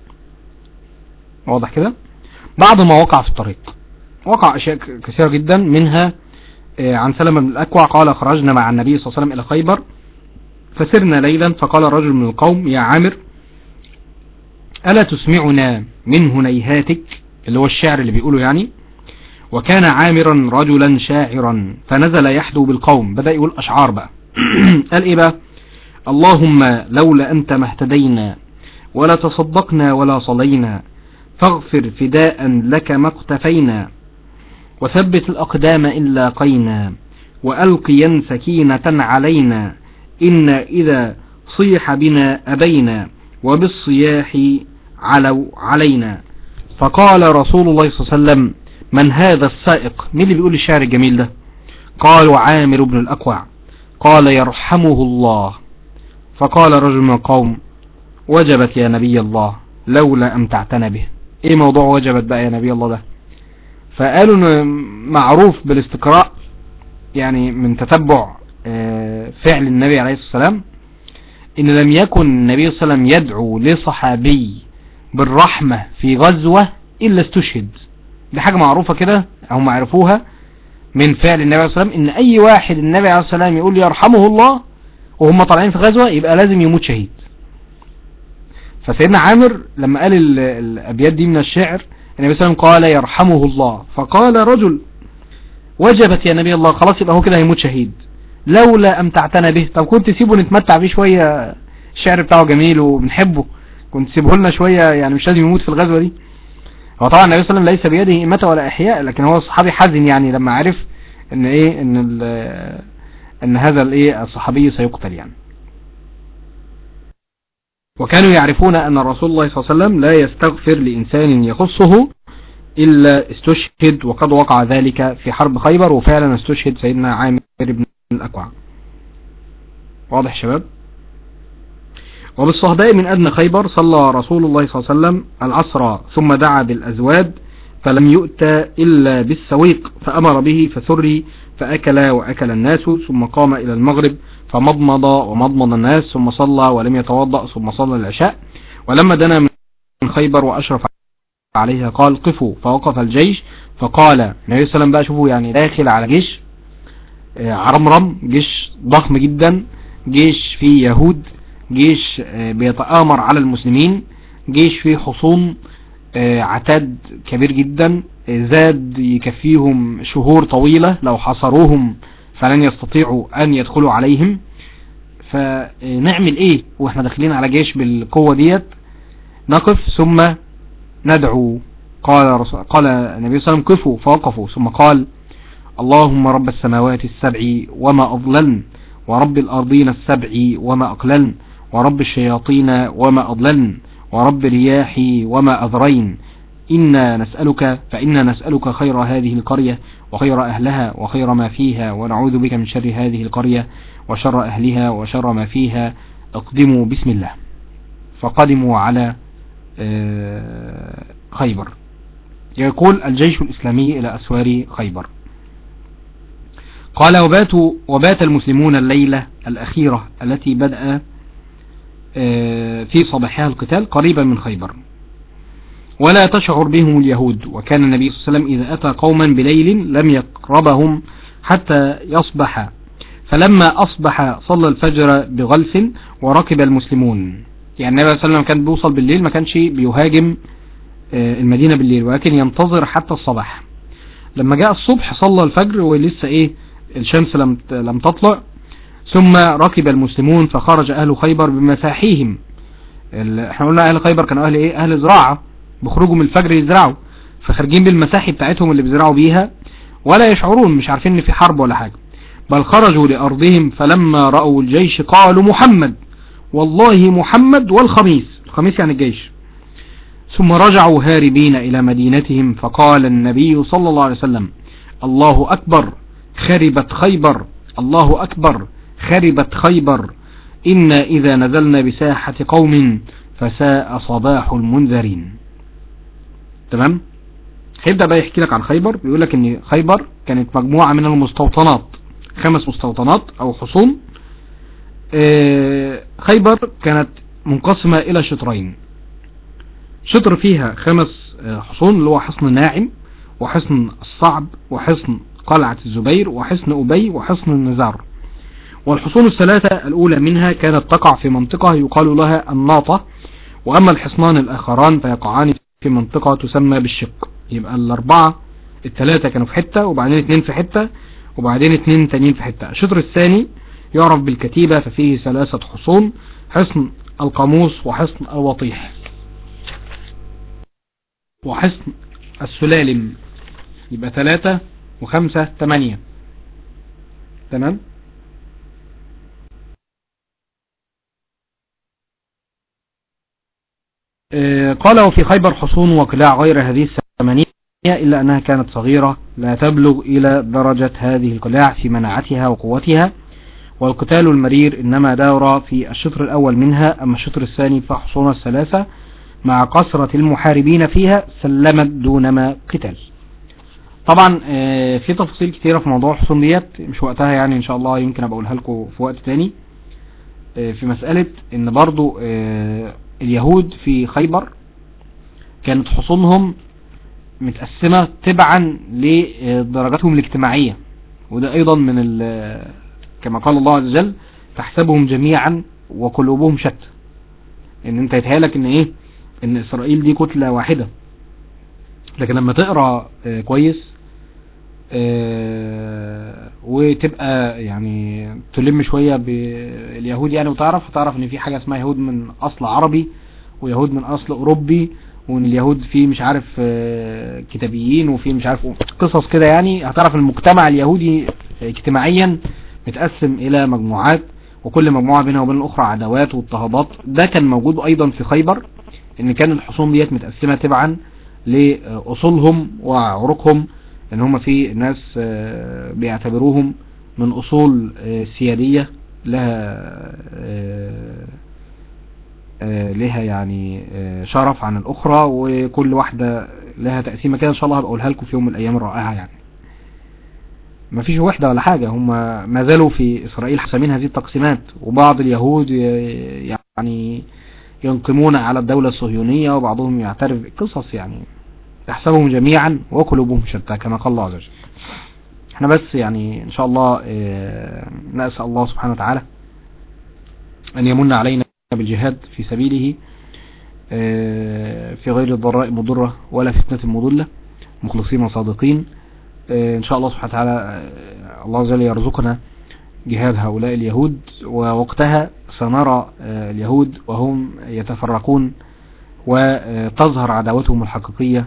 واضح كده بعد ما وقع في الطريق وقع اشياء ك- كثيرة جدا منها آه، عن سلمة بن الاكوع قال خرجنا مع النبي صلى الله عليه وسلم الى خيبر فسرنا ليلا فقال رجل من القوم يا عامر ألا تسمعنا من هنيهاتك اللي هو الشعر اللي بيقوله يعني وكان عامرا رجلا شاعرا فنزل يحدو بالقوم بدأ يقول أشعار بقى قال إيه بقى اللهم لولا أنت ما اهتدينا ولا تصدقنا ولا صلينا فاغفر فداء لك ما اقتفينا وثبت الأقدام إن لاقينا وألقيا سكينة علينا إن إذا صيح بنا أبينا وبالصياح علوا علينا فقال رسول الله صلى الله عليه وسلم من هذا السائق مين اللي بيقول الشعر الجميل ده قالوا عامر بن الأكوع قال يرحمه الله فقال رجل من القوم وجبت يا نبي الله لولا أمتعتنا به ايه موضوع وجبت بقى يا نبي الله ده فقالوا إنه معروف بالاستقراء يعني من تتبع آه، فعل النبي عليه الصلاة والسلام ان لم يكن النبي صلى الله عليه وسلم يدعو لصحابي بالرحمة في غزوة الا استشهد دي حاجة معروفة كده هم عرفوها من فعل النبي عليه الصلاة والسلام ان اي واحد النبي عليه الصلاة والسلام يقول يرحمه الله وهم طالعين في غزوة يبقى لازم يموت شهيد فسيدنا عامر لما قال ال- الابيات دي من الشعر النبي صلى الله عليه وسلم قال يرحمه الله فقال رجل وجبت يا نبي الله خلاص يبقى هو كده هيموت شهيد لولا امتعتنا به طب كنت سيبه نتمتع بيه شوية الشعر بتاعه جميل وبنحبه كنت سيبه لنا شوية يعني مش لازم يموت في الغزوة دي هو طبعا النبي صلى الله عليه وسلم ليس بيده إماتة ولا إحياء لكن هو الصحابي حزن يعني لما عرف ان ايه ان ال- ان هذا الايه الصحابي سيقتل يعني وكانوا يعرفون ان الرسول الله صلى الله عليه وسلم لا يستغفر لإنسان يخصه إلا استشهد وقد وقع ذلك في حرب خيبر وفعلا استشهد سيدنا عامر بن الأكوع واضح يا شباب وبالصهباء من أدنى خيبر صلى رسول الله صلى الله عليه وسلم العصر ثم دعا بالأزواد فلم يؤتى إلا بالسويق فأمر به فثري فأكل وأكل الناس ثم قام إلى المغرب فمضمض ومضمض الناس ثم صلى ولم يتوضأ ثم صلى العشاء ولما دنا من خيبر وأشرف عليها قال قفوا فوقف الجيش فقال النبي صلى الله عليه وسلم بقى شوفوا يعني داخل على جيش آه، عرمرم جيش ضخم جدا جيش فيه يهود جيش آه، بيتآمر على المسلمين جيش فيه حصون آه، عتاد كبير جدا آه، زاد يكفيهم شهور طويلة لو حصروهم فلن يستطيعوا أن يدخلوا عليهم فنعمل ايه واحنا داخلين على جيش بالقوة ديت نقف ثم ندعو قال رسول قال النبي صلى الله عليه وسلم كفوا فوقفوا ثم قال اللهم رب السماوات السبع وما أضللن ورب الأرضين السبع وما أقللن ورب الشياطين وما أضللن ورب الرياح وما أذرين إنا نسألك فإنا نسألك خير هذه القرية وخير أهلها وخير ما فيها ونعوذ بك من شر هذه القرية وشر أهلها وشر ما فيها اقدموا بسم الله فقدموا على آه، خيبر يقول الجيش الإسلامي إلى أسوار خيبر قال وباتوا وبات المسلمون الليلة الأخيرة التي بدأ آه، في صباحها القتال قريبا من خيبر ولا تشعر بهم اليهود وكان النبي صلى الله عليه وسلم إذا أتى قوما بليل لم يقربهم حتى يصبح فلما أصبح صلى الفجر بغلس وركب المسلمون يعني النبي صلى الله عليه وسلم كان بيوصل بالليل ما كانش بيهاجم آه، المدينة بالليل ولكن ينتظر حتى الصباح لما جاء الصبح صلى الفجر ولسه ايه الشمس لم لم تطلع ثم ركب المسلمون فخرج اهل خيبر بمساحيهم ال- احنا قلنا اهل خيبر كانوا اهل ايه اهل زراعة بيخرجوا من الفجر يزرعوا فخارجين بالمساحي بتاعتهم اللي بيزرعوا بيها ولا يشعرون مش عارفين ان في حرب ولا حاجة بل خرجوا لارضهم فلما رأوا الجيش قالوا محمد والله محمد والخميس الخميس يعني الجيش ثم رجعوا هاربين إلى مدينتهم فقال النبي صلى الله عليه وسلم الله أكبر خربت خيبر الله أكبر خربت خيبر إنا إذا نزلنا بساحة قوم فساء صباح المنذرين تمام هيبدأ بقى يحكي لك عن خيبر بيقول لك ان خيبر كانت مجموعة من المستوطنات خمس مستوطنات او حصون آه، خيبر كانت منقسمة الى شطرين شطر فيها خمس آه، حصون اللي هو حصن ناعم وحصن الصعب وحصن قلعة الزبير وحصن أبي وحصن النزار والحصون الثلاثة الأولى منها كانت تقع في منطقة يقال لها الناطة وأما الحصنان الآخران فيقعان في منطقة تسمى بالشق يبقى الأربعة الثلاثة كانوا في حتة وبعدين اتنين في حتة وبعدين اتنين تانيين في حتة الشطر الثاني يعرف بالكتيبة ففيه ثلاثة حصون حصن القاموس وحصن الوطيح وحصن السلالم يبقى ثلاثة وخمسة ثمانية تمام آه، قال وفي خيبر حصون وقلاع غير هذه الثمانية إلا أنها كانت صغيرة لا تبلغ إلى درجة هذه القلاع في مناعتها وقوتها والقتال المرير إنما دار في الشطر الأول منها أما الشطر الثاني فحصون الثلاثة مع كثرة المحاربين فيها سلمت دونما قتال طبعا آه، في تفاصيل كتيرة في موضوع الحصون ديت مش وقتها يعني ان شاء الله يمكن ابقى اقولها لكم في وقت تاني آه، في مسألة ان برضو آه، اليهود في خيبر كانت حصونهم متقسمة تبعا لدرجاتهم الاجتماعية وده ايضا من ال- كما قال الله عز وجل تحسبهم جميعا وقلوبهم شتى ان انت يتهيألك ان ايه ان اسرائيل دي كتلة واحدة لكن لما تقرأ آه، كويس آه، وتبقى يعني تلم شوية باليهود يعني وتعرف تعرف ان في حاجة اسمها يهود من اصل عربي ويهود من اصل اوروبي وان اليهود في مش عارف آه، كتابيين وفي مش عارف قصص كده يعني هتعرف المجتمع اليهودي اجتماعيا متقسم الى مجموعات وكل مجموعة بينها وبين الاخرى عداوات واضطهادات ده كان موجود ايضا في خيبر ان كان الحصون ديت متقسمة تبعا لأصولهم وعروقهم ان هم في ناس آه، بيعتبروهم من اصول آه، سيادية لها آه، آه، لها يعني آه، شرف عن الاخرى وكل واحدة لها تقسيمة كده ان شاء الله هبقى اقولها لكم في يوم من الايام الرائعة يعني ما فيش وحدة ولا حاجة هم ما زالوا في اسرائيل حسامين هذه التقسيمات وبعض اليهود ي- يعني ينقمون على الدولة الصهيونية وبعضهم يعترف قصص يعني يحسبهم جميعا وقلوبهم شتى كما قال الله عز وجل احنا بس يعني ان شاء الله اه، نسأل الله سبحانه وتعالى ان يمن علينا بالجهاد في سبيله اه، في غير الضراء مضرة ولا فتنة مضلة مخلصين وصادقين اه، ان شاء الله سبحانه وتعالى اه، الله عز وجل يرزقنا جهاد هؤلاء اليهود ووقتها سنرى اه، اليهود وهم يتفرقون وتظهر عداوتهم الحقيقية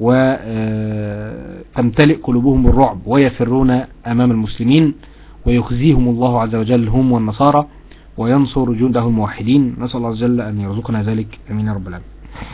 وتمتلئ قلوبهم بالرعب ويفرون أمام المسلمين ويخزيهم الله عز وجل هم والنصارى وينصر جنده الموحدين نسأل الله عز وجل أن يرزقنا ذلك أمين يا رب العالمين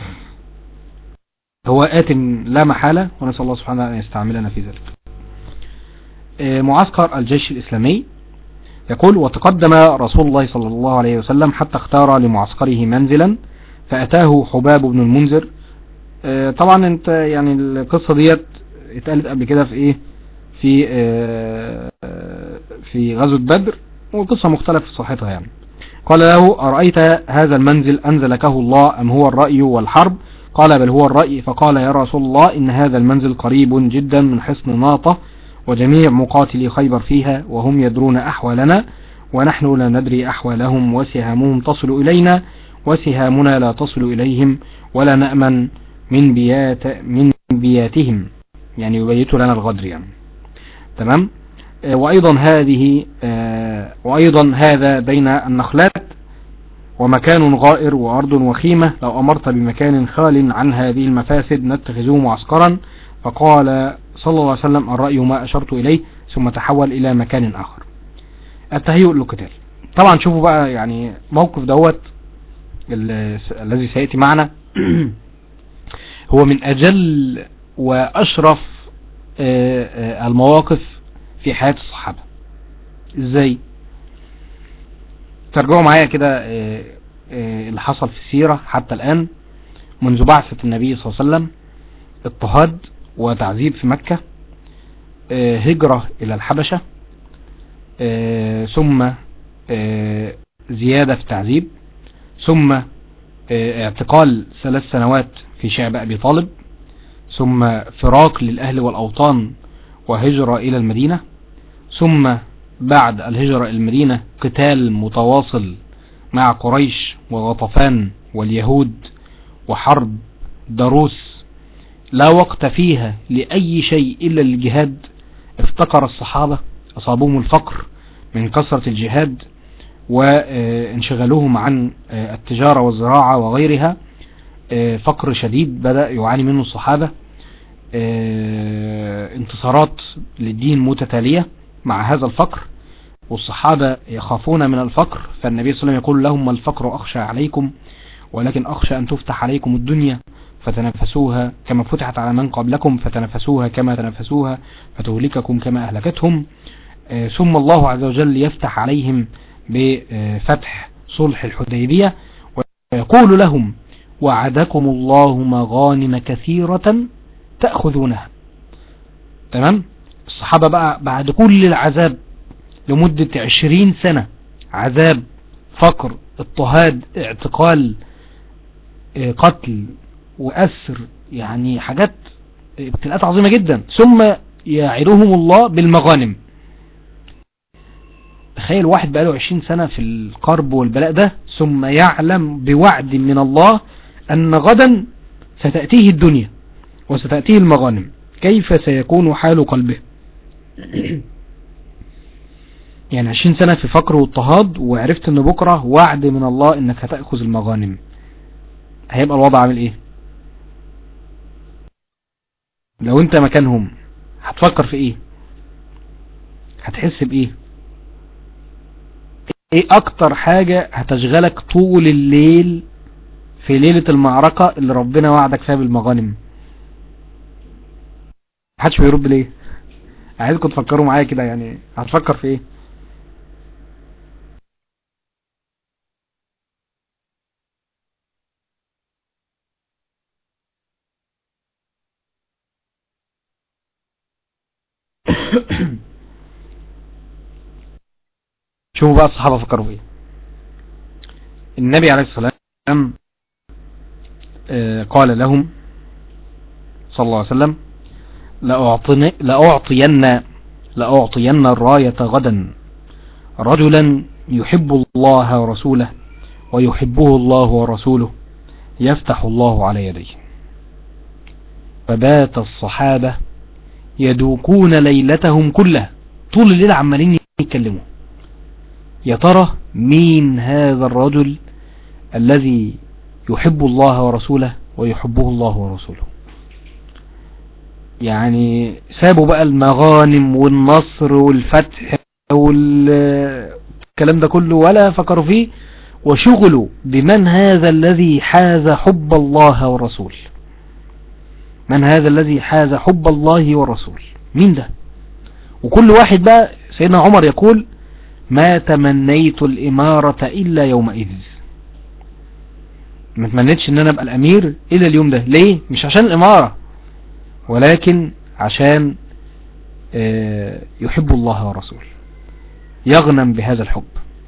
هو آت لا محالة ونسأل الله سبحانه أن يستعملنا في ذلك آه، معسكر الجيش الإسلامي يقول وتقدم رسول الله صلى الله عليه وسلم حتى اختار لمعسكره منزلا فأتاه حباب بن المنذر آه، طبعا انت يعني القصة ديت اتقالت قبل كده في ايه في آه، آه، في غزوة بدر والقصة مختلف في صحتها يعني قال له أرأيت هذا المنزل أنزلكه الله أم هو الرأي والحرب قال بل هو الرأي فقال يا رسول الله إن هذا المنزل قريب جدا من حصن ناطة وجميع مقاتلي خيبر فيها وهم يدرون أحوالنا ونحن لا ندري أحوالهم وسهامهم تصل إلينا وسهامنا لا تصل إليهم ولا نأمن من بيات من بياتهم يعني يبيتوا لنا الغدر يعني تمام آه، وأيضا هذه آه، وأيضا هذا بين النخلات ومكان غائر وأرض وخيمة لو أمرت بمكان خال عن هذه المفاسد نتخذوه معسكرا فقال صلى الله عليه وسلم الرأي ما أشرت إليه ثم تحول إلى مكان آخر التهيؤ للقتال طبعا شوفوا بقى يعني موقف دوت ال- الذي سيأتي معنا هو من أجل وأشرف آه، آه، المواقف في حياة الصحابة ازاي ترجعوا معايا كده آه، آه، اللي حصل في السيرة حتى الآن منذ بعثة النبي صلى الله عليه وسلم اضطهاد وتعذيب في مكة آه، هجرة إلى الحبشة آه، ثم آه، زيادة في التعذيب ثم آه، اعتقال ثلاث سنوات في شعب أبي طالب ثم فراق للأهل والأوطان وهجرة إلى المدينة ثم بعد الهجرة إلى المدينة قتال متواصل مع قريش وغطفان واليهود وحرب دروس لا وقت فيها لأي شيء إلا الجهاد افتقر الصحابة أصابهم الفقر من كثرة الجهاد وانشغلوهم عن التجارة والزراعة وغيرها فقر شديد بدأ يعاني منه الصحابة انتصارات للدين متتالية مع هذا الفقر والصحابة يخافون من الفقر فالنبي صلى الله عليه وسلم يقول لهم ما الفقر أخشى عليكم ولكن أخشى أن تفتح عليكم الدنيا فتنافسوها كما فتحت على من قبلكم فتنافسوها كما تنافسوها فتهلككم كما أهلكتهم ثم الله عز وجل يفتح عليهم بفتح صلح الحديبية ويقول لهم وعدكم الله مغانم كثيرة تأخذونها تمام الصحابة بقى بعد كل العذاب لمدة عشرين سنة عذاب فقر اضطهاد اعتقال قتل وأسر يعني حاجات ابتلاءات عظيمة جدا ثم يعرهم الله بالمغانم تخيل واحد بقاله عشرين سنة في القرب والبلاء ده ثم يعلم بوعد من الله أن غدا ستأتيه الدنيا وستأتيه المغانم كيف سيكون حال قلبه يعني عشرين سنة في فقر واضطهاد وعرفت ان بكرة وعد من الله انك هتأخذ المغانم هيبقى الوضع عامل ايه لو انت مكانهم هتفكر في ايه هتحس بايه ايه اكتر حاجة هتشغلك طول الليل في ليلة المعركة اللي ربنا وعدك فيها بالمغانم محدش بيرد ليه عايزكم تفكروا معايا كده يعني هتفكر في ايه شوفوا بقى الصحابة فكروا في ايه النبي عليه الصلاة والسلام قال لهم صلى الله عليه وسلم لأعطين لأعطين الراية غدا رجلا يحب الله ورسوله ويحبه الله ورسوله يفتح الله على يديه فبات الصحابة يدوكون ليلتهم كلها طول الليل عمالين يتكلموا يا ترى مين هذا الرجل الذي يحب الله ورسوله ويحبه الله ورسوله يعني سابوا بقى المغانم والنصر والفتح والكلام ده كله ولا فكروا فيه وشغلوا بمن هذا الذي حاز حب الله والرسول من هذا الذي حاز حب الله والرسول مين ده وكل واحد بقى سيدنا عمر يقول ما تمنيت الإمارة إلا يومئذ ما تمنيتش ان انا ابقى الامير الا اليوم ده ليه مش عشان الامارة ولكن عشان يحب الله ورسوله يغنم بهذا الحب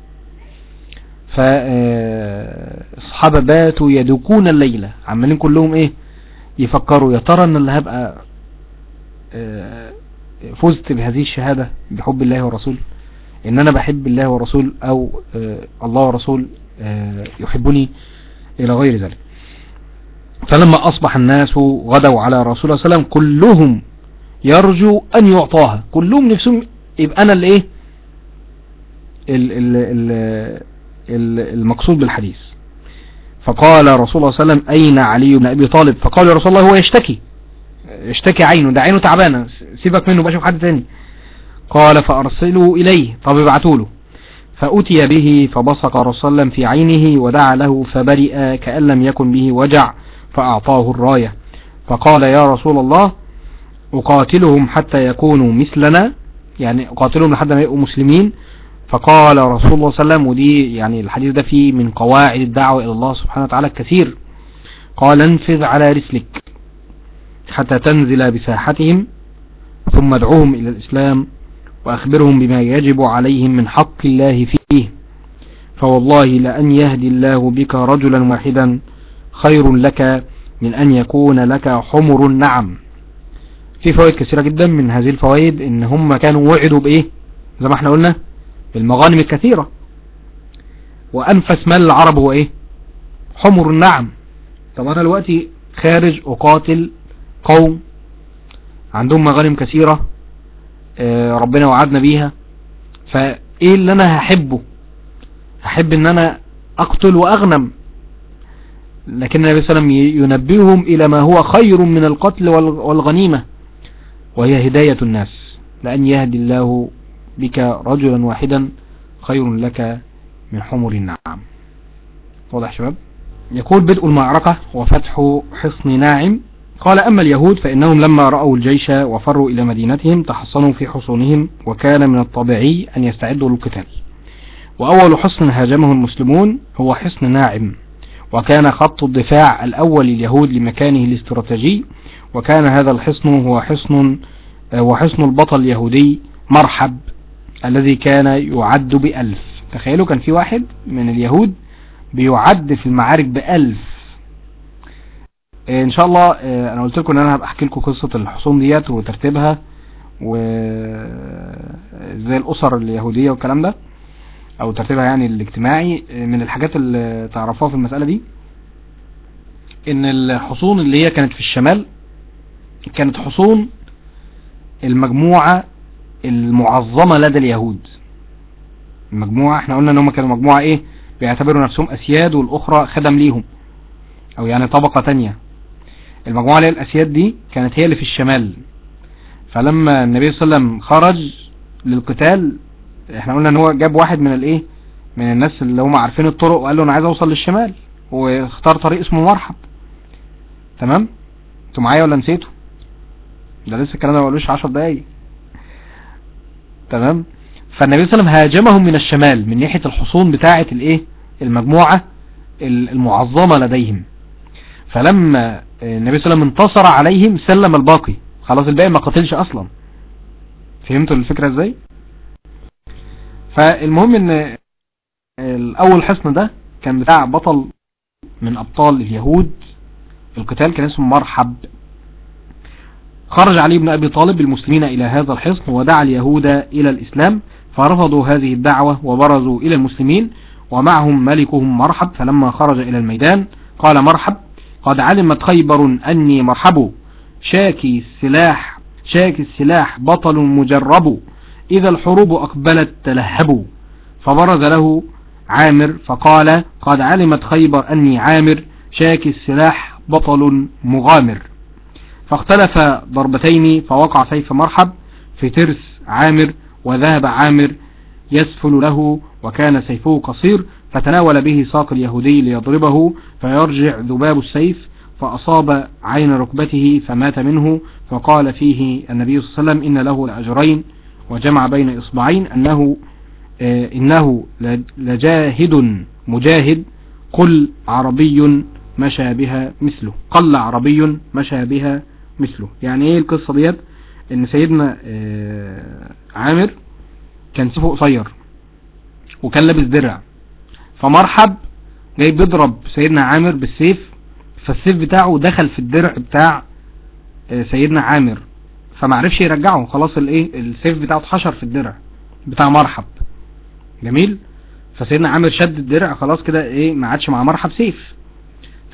فالصحابة باتوا يدوكون الليلة عمالين كلهم ايه يفكروا يا ترى ان اللي هبقى فزت بهذه الشهادة بحب الله ورسوله ان انا بحب الله ورسول او الله ورسول يحبني الى غير ذلك فلما أصبح الناس غدوا على رسول الله صلى الله عليه وسلم كلهم يرجو أن يعطاها كلهم نفسهم يبقى أنا الإيه ال- ال- ال- ال- المقصود بالحديث فقال رسول الله صلى الله عليه وسلم أين علي بن أبي طالب فقال يا رسول الله هو يشتكي يشتكي عينه ده عينه تعبانة سيبك منه بشوف حد تاني قال فأرسلوا إليه طب ابعتوا له فأتي به فبصق رسول الله صلى الله عليه وسلم في عينه ودعا له فبرئ كأن لم يكن به وجع فأعطاه الراية فقال يا رسول الله أقاتلهم حتى يكونوا مثلنا يعني أقاتلهم لحد ما يبقوا مسلمين فقال رسول الله صلى الله عليه وسلم ودي يعني الحديث ده فيه من قواعد الدعوة إلى الله سبحانه وتعالى الكثير قال انفذ على رسلك حتى تنزل بساحتهم ثم ادعوهم إلى الإسلام وأخبرهم بما يجب عليهم من حق الله فيه فوالله لأن يهدي الله بك رجلا واحدا خير لك من أن يكون لك حمر النعم في فوائد كثيرة جدا من هذه الفوائد ان هم كانوا وعدوا بايه زي ما احنا قلنا بالمغانم الكثيرة وانفس مال العرب هو ايه حمر النعم طب انا دلوقتي خارج اقاتل قوم عندهم مغانم كثيرة آه، ربنا وعدنا بيها فايه اللي انا هحبه هحب ان انا اقتل واغنم لكن النبي صلى الله عليه وسلم ينبههم الى ما هو خير من القتل وال- والغنيمة وهي هداية الناس لأن يهدي الله بك رجلا واحدا خير لك من حمر النعم واضح يا شباب يقول بدء المعركة وفتح حصن ناعم قال أما اليهود فإنهم لما رأوا الجيش وفروا إلى مدينتهم تحصنوا في حصونهم وكان من الطبيعي أن يستعدوا للقتال وأول حصن هاجمه المسلمون هو حصن ناعم وكان خط الدفاع الأول لليهود لمكانه الاستراتيجي وكان هذا الحصن هو حصن هو حصن البطل اليهودي مرحب الذي كان يعد بألف تخيلوا كان في واحد من اليهود بيعد في المعارك بألف ان شاء الله آه، انا قلت لكم ان انا هبقى احكي لكم قصة الحصون ديت وترتيبها وزي الاسر اليهودية والكلام ده او ترتيبها يعني الاجتماعي آه، من الحاجات اللي تعرفوها في المسألة دي ان الحصون اللي هي كانت في الشمال كانت حصون المجموعة المعظمة لدى اليهود المجموعة احنا قلنا ان هم كانوا مجموعة ايه بيعتبروا نفسهم اسياد والاخرى خدم ليهم او يعني طبقة تانية المجموعة اللي هي الاسياد دي كانت هي اللي في الشمال فلما النبي صلى الله عليه وسلم خرج للقتال احنا قلنا ان هو جاب واحد من الايه من الناس اللي هم عارفين الطرق وقال له انا عايز اوصل للشمال واختار طريق اسمه مرحب تمام انتوا معايا ولا نسيتوا ده لسه الكلام ده ما بقالوش 10 دقايق تمام فالنبي صلى الله عليه وسلم هاجمهم من الشمال من ناحية الحصون بتاعة الايه المجموعة المعظمة لديهم فلما النبي صلى الله عليه وسلم انتصر عليهم سلم الباقي خلاص الباقي ما قتلش اصلا فهمتوا الفكرة ازاي فالمهم ان الاول حصن ده كان بتاع بطل من ابطال اليهود القتال كان اسمه مرحب خرج علي بن أبي طالب بالمسلمين إلى هذا الحصن ودعا اليهود إلى الإسلام فرفضوا هذه الدعوة وبرزوا إلى المسلمين ومعهم ملكهم مرحب فلما خرج إلى الميدان قال مرحب قد علمت خيبر أني مرحب شاكي السلاح شاكي السلاح بطل مجرب إذا الحروب أقبلت تلهبوا فبرز له عامر فقال قد علمت خيبر أني عامر شاكي السلاح بطل مغامر فاختلف ضربتين فوقع سيف مرحب في ترس عامر وذهب عامر يسفل له وكان سيفه قصير فتناول به ساق اليهودي ليضربه فيرجع ذباب السيف فأصاب عين ركبته فمات منه فقال فيه النبي صلى الله عليه وسلم إن له لأجرين وجمع بين إصبعين أنه آه إنه لجاهد مجاهد قل عربي مشى بها مثله قل عربي مشى بها مثله يعني ايه القصة ديت ان سيدنا آه عامر كان سيفه قصير وكان لابس درع فمرحب جاي بيضرب سيدنا عامر بالسيف فالسيف بتاعه دخل في الدرع بتاع آه سيدنا عامر فمعرفش يرجعه خلاص الايه السيف بتاعه اتحشر في الدرع بتاع مرحب جميل فسيدنا عامر شد الدرع خلاص كده ايه ما عادش مع مرحب سيف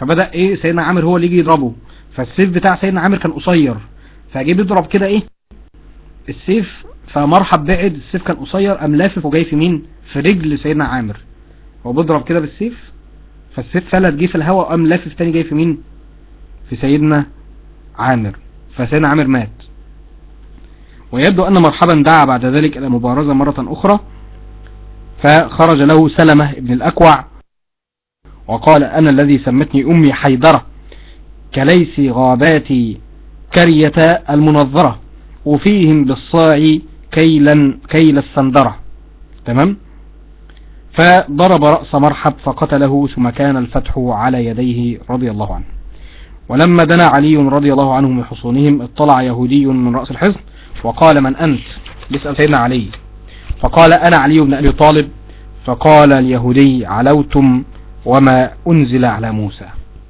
فبدأ ايه سيدنا عامر هو اللي يجي يضربه فالسيف بتاع سيدنا عامر كان قصير فجيب يضرب كده ايه السيف فمرحب بعد السيف كان قصير قام لافف وجاي في مين في رجل سيدنا عامر هو بيضرب كده بالسيف فالسيف فلت جه في الهواء وقام لافف تاني جاي في مين في سيدنا عامر فسيدنا عامر مات ويبدو أن مرحبا دعا بعد ذلك إلى مبارزة مرة أخرى فخرج له سلمة ابن الأكوع وقال أنا الذي سمتني أمي حيدرة كليس غابات كرية المنظرة وفيهم بالصاع كيلا كيل السندرة تمام فضرب رأس مرحب فقتله ثم كان الفتح على يديه رضي الله عنه ولما دنا علي رضي الله عنه من حصونهم اطلع يهودي من رأس الحصن وقال من أنت بيسأل سيدنا علي فقال أنا علي بن أبي طالب فقال اليهودي علوتم وما أنزل على موسى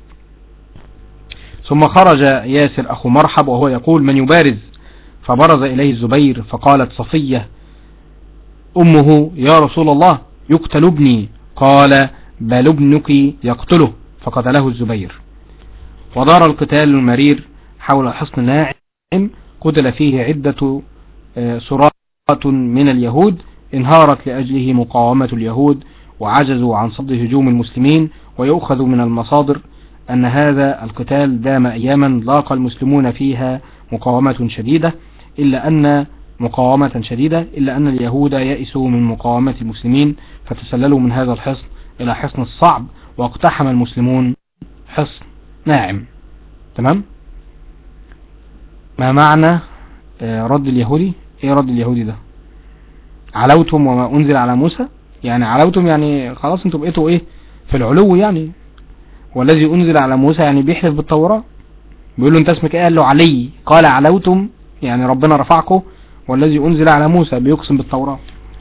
ثم خرج ياسر أخو مرحب وهو يقول من يبارز فبرز إليه الزبير فقالت صفية أمه يا رسول الله يقتل ابني قال بل ابنك يقتله فقتله الزبير ودار القتال المرير حول حصن ناعم قتل فيه عدة سرات من اليهود انهارت لأجله مقاومة اليهود وعجزوا عن صد هجوم المسلمين ويؤخذ من المصادر أن هذا القتال دام أياما لاقى المسلمون فيها مقاومة شديدة إلا أن مقاومة شديدة إلا أن اليهود يئسوا من مقاومة المسلمين فتسللوا من هذا الحصن إلى حصن الصعب واقتحم المسلمون حصن ناعم تمام ما معنى رد اليهودي ايه رد اليهودي ده علوتم وما انزل على موسى يعني علوتم يعني خلاص انتوا بقيتوا ايه في العلو يعني والذي انزل على موسى يعني بيحلف بالتوراة بيقول له انت اسمك ايه قال له علي قال علوتم يعني ربنا رفعكم والذي انزل على موسى بيقسم بالتوراة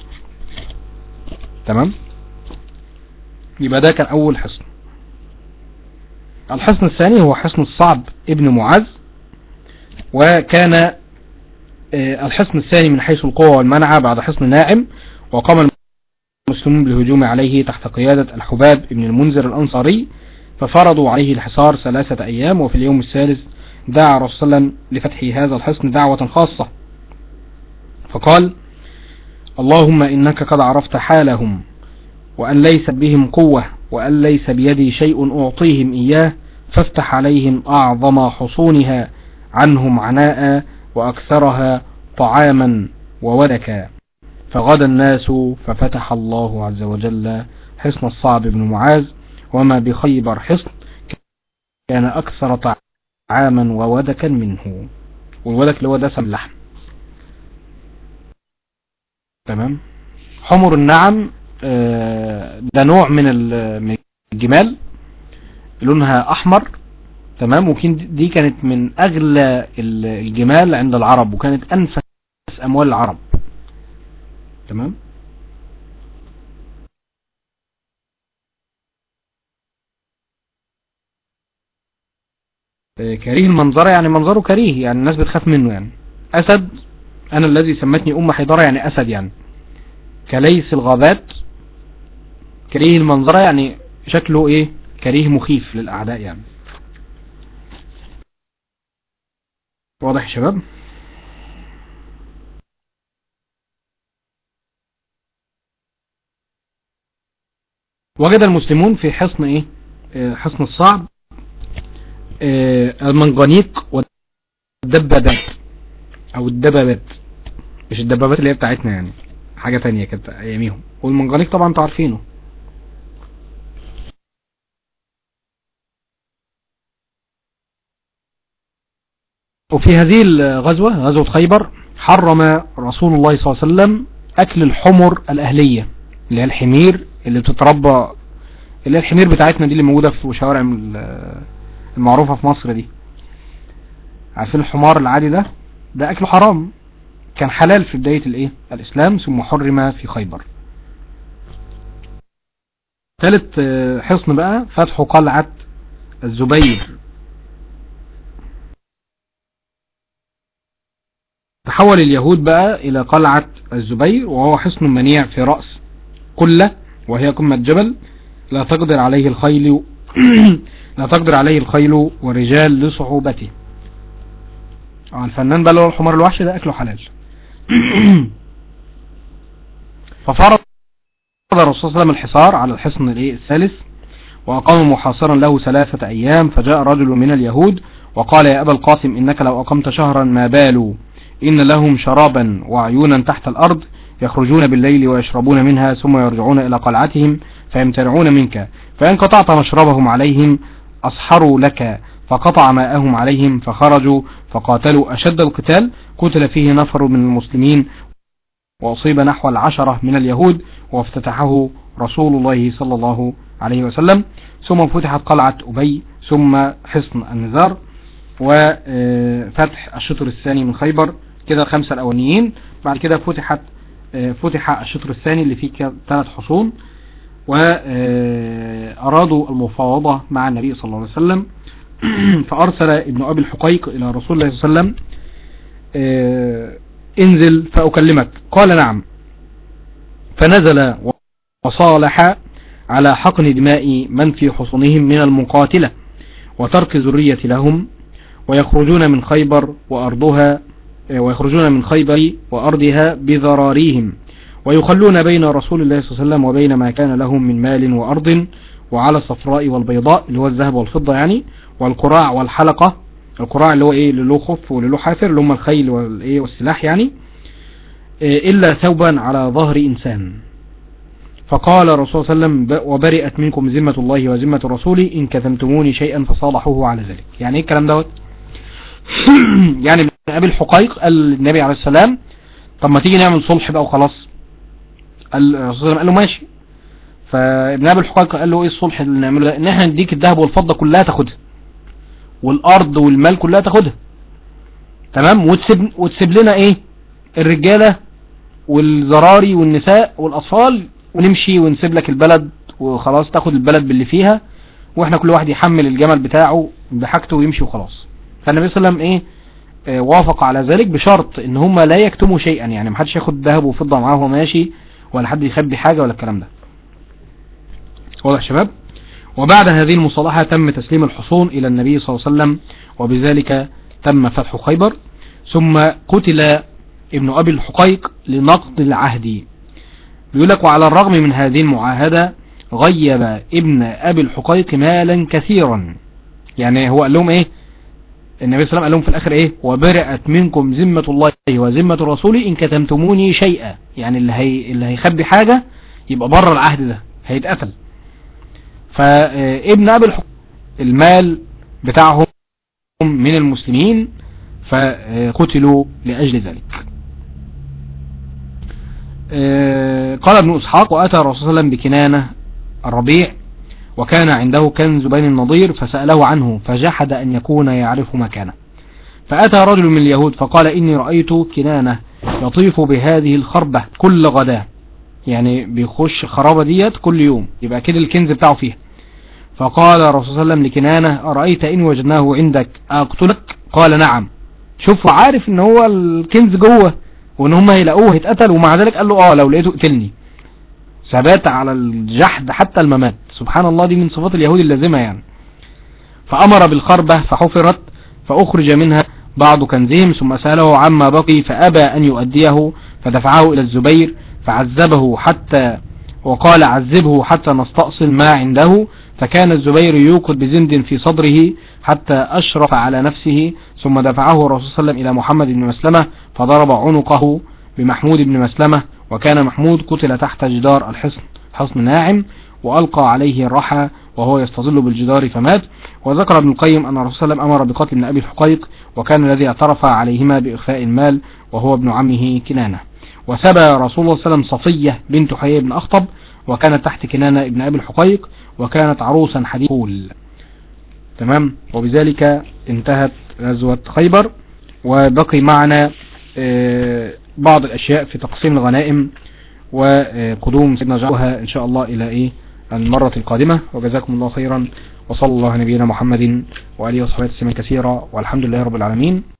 تمام يبقى ده كان اول حصن الحصن الثاني هو حصن الصعب ابن معاذ وكان الحصن الثاني من حيث القوة والمنعة بعد حصن ناعم وقام المسلمون بالهجوم عليه تحت قيادة الحباب ابن المنذر الأنصاري ففرضوا عليه الحصار ثلاثة أيام وفي اليوم الثالث دعا رسول الله صلى الله عليه وسلم لفتح هذا الحصن دعوة خاصة فقال اللهم إنك قد عرفت حالهم وأن ليس بهم قوة وأن ليس بيدي شيء أعطيهم إياه فافتح عليهم أعظم حصونها عنهم عناء وأكثرها طعاما وودكا فغدا الناس ففتح الله عز وجل حصن الصعب بن معاذ وما بخيبر حصن كان أكثر طعاما وودكا منه والودك اللي هو دسم اللحم تمام حمر النعم ده نوع من الجمال لونها أحمر تمام وكين دي كانت من أغلى الجمال عند العرب وكانت أنفس أموال العرب تمام كريه المنظرة يعني منظره كريه يعني الناس بتخاف منه يعني أسد أنا الذي سمتني أم حيدرة يعني أسد يعني كليس الغابات كريه المنظرة يعني شكله إيه كريه مخيف للأعداء يعني واضح يا شباب وجد المسلمون في حصن ايه حصن الصعب المنجنيق والدبابات او الدبابات مش الدبابات اللي هي بتاعتنا يعني حاجة تانية كانت اياميهم والمنجنيق طبعا انتوا عارفينه وفي هذه الغزوة غزوة خيبر حرم رسول الله صلى الله عليه وسلم أكل الحمر الأهلية اللي هي الحمير اللي بتتربى اللي هي الحمير بتاعتنا دي اللي موجودة في شوارع المعروفة في مصر دي عارفين الحمار العادي ده ده أكله حرام كان حلال في بداية الايه الإسلام ثم حرم في خيبر ثالث حصن بقى فتح قلعة الزبير تحول اليهود بقى إلى قلعة الزبير وهو حصن منيع في رأس قلة وهي قمة جبل لا تقدر عليه الخيل لا تقدر عليه الخيل والرجال لصعوبته اه الفنان بقى اللي هو الحمار الوحشي ده اكله حلال ففرض الرسول صلى الله عليه وسلم الحصار على الحصن الايه الثالث وأقام محاصرا له ثلاثة أيام فجاء رجل من اليهود وقال يا أبا القاسم إنك لو أقمت شهرا ما بالوا إن لهم شرابا وعيونا تحت الأرض يخرجون بالليل ويشربون منها ثم يرجعون إلى قلعتهم فيمتنعون منك فإن قطعت مشربهم عليهم أصحروا لك فقطع ماءهم عليهم فخرجوا فقاتلوا أشد القتال قتل فيه نفر من المسلمين وأصيب نحو العشرة من اليهود وافتتحه رسول الله صلى الله عليه وسلم ثم فتحت قلعة أبي ثم حصن النزار وفتح الشطر الثاني من خيبر كده الخمسة الأولانيين بعد كده فتحت فتح الشطر الثاني اللي فيه ثلاث حصون وأرادوا المفاوضة مع النبي صلى الله عليه وسلم فأرسل ابن أبي الحقيق إلى رسول الله صلى الله عليه وسلم انزل فأكلمك قال نعم فنزل وصالح على حقن دماء من في حصونهم من المقاتلة وترك ذرية لهم ويخرجون من خيبر وأرضها ويخرجون من خيبر وأرضها بذراريهم ويخلون بين رسول الله صلى الله عليه وسلم وبين ما كان لهم من مال وأرض وعلى الصفراء والبيضاء اللي هو الذهب والفضة يعني والقراع والحلقة القراع اللي هو ايه اللي له خف واللي له حافر اللي هم الخيل والايه والسلاح يعني إلا ثوبا على ظهر إنسان فقال الرسول صلى الله عليه وسلم وبرئت منكم ذمة الله وذمة رسولي إن كتمتموني شيئا فصالحوه على ذلك يعني ايه الكلام دوت يعني ابن أبي الحقيق قال للنبي عليه السلام طب ما تيجي نعمل صلح بقى وخلاص قال الرسول صلى الله عليه وسلم قال له ماشي فابن أبي الحقيق قال له ايه الصلح اللي نعمله ده ان احنا نديك الذهب والفضة كلها تاخدها والارض والمال كلها تاخدها تمام وتسيب, وتسيب لنا ايه الرجالة والزراري والنساء والاطفال ونمشي ونسيب لك البلد وخلاص تاخد البلد باللي فيها واحنا كل واحد يحمل الجمل بتاعه بحاجته ويمشي وخلاص فالنبي صلى الله عليه وسلم ايه اه وافق على ذلك بشرط ان هم لا يكتموا شيئا يعني محدش ياخد ذهب وفضة معاه وهو ماشي ولا حد يخبي حاجة ولا الكلام ده واضح شباب وبعد هذه المصالحة تم تسليم الحصون الى النبي صلى الله عليه وسلم وبذلك تم فتح خيبر ثم قتل ابن ابي الحقيق لنقض العهد بيقول لك وعلى الرغم من هذه المعاهدة غيب ابن ابي الحقيق مالا كثيرا يعني هو قال لهم ايه النبي صلى الله عليه وسلم قال لهم في الاخر ايه وبرأت منكم ذمة الله وذمة رسولي ان كتمتموني شيئا يعني اللي هي اللي هيخبي حاجة يبقى بره العهد ده هيتقتل فابن ابي الحقيق المال بتاعهم من المسلمين فقتلوا لأجل ذلك قال ابن إسحاق وأتى الرسول صلى الله عليه وسلم بكنانة الربيع وكان عنده كنز بني النضير فسأله عنه فجحد أن يكون يعرف مكانه فأتى رجل من اليهود فقال إني رأيت كنانة يطيف بهذه الخربة كل غداة يعني بيخش خرابة ديت كل يوم يبقى كده الكنز بتاعه فيها فقال الرسول صلى الله عليه وسلم لكنانة أرأيت إن وجدناه عندك أقتلك قال نعم شوف عارف ان هو الكنز جوه وان هم هيلاقوه هيتقتل ومع ذلك قال له اه لو لقيته اقتلني ثبات على الجحد حتى الممات سبحان الله دي من صفات اليهود اللازمة يعني فأمر بالخربة فحفرت فأخرج منها بعض كنزهم ثم سأله عما بقي فأبى أن يؤديه فدفعه إلى الزبير فعذبه حتى وقال عذبه حتى نستأصل ما عنده فكان الزبير يوقد بزند في صدره حتى أشرف على نفسه ثم دفعه الرسول صلى الله عليه وسلم إلى محمد بن مسلمة فضرب عنقه بمحمود بن مسلمة وكان محمود قتل تحت جدار الحصن حصن ناعم وألقى عليه الرحى وهو يستظل بالجدار فمات وذكر ابن القيم أن الرسول صلى الله عليه وسلم أمر بقتل ابن أبي الحقيق وكان الذي اعترف عليهما بإخفاء المال وهو ابن عمه كنانة وسبى رسول الله صلى الله عليه وسلم صفية بنت حيي بن أخطب وكانت تحت كنانة ابن أبي الحقيق وكانت عروسا حديث تمام وبذلك انتهت غزوة خيبر وبقي معنا بعض الأشياء في تقسيم الغنائم وقدوم سيدنا جعلها إن شاء الله إلى إيه المرة القادمة وجزاكم الله خيرا وصلى الله نبينا محمد وآله وصحبه وسلم كثيرا والحمد لله رب العالمين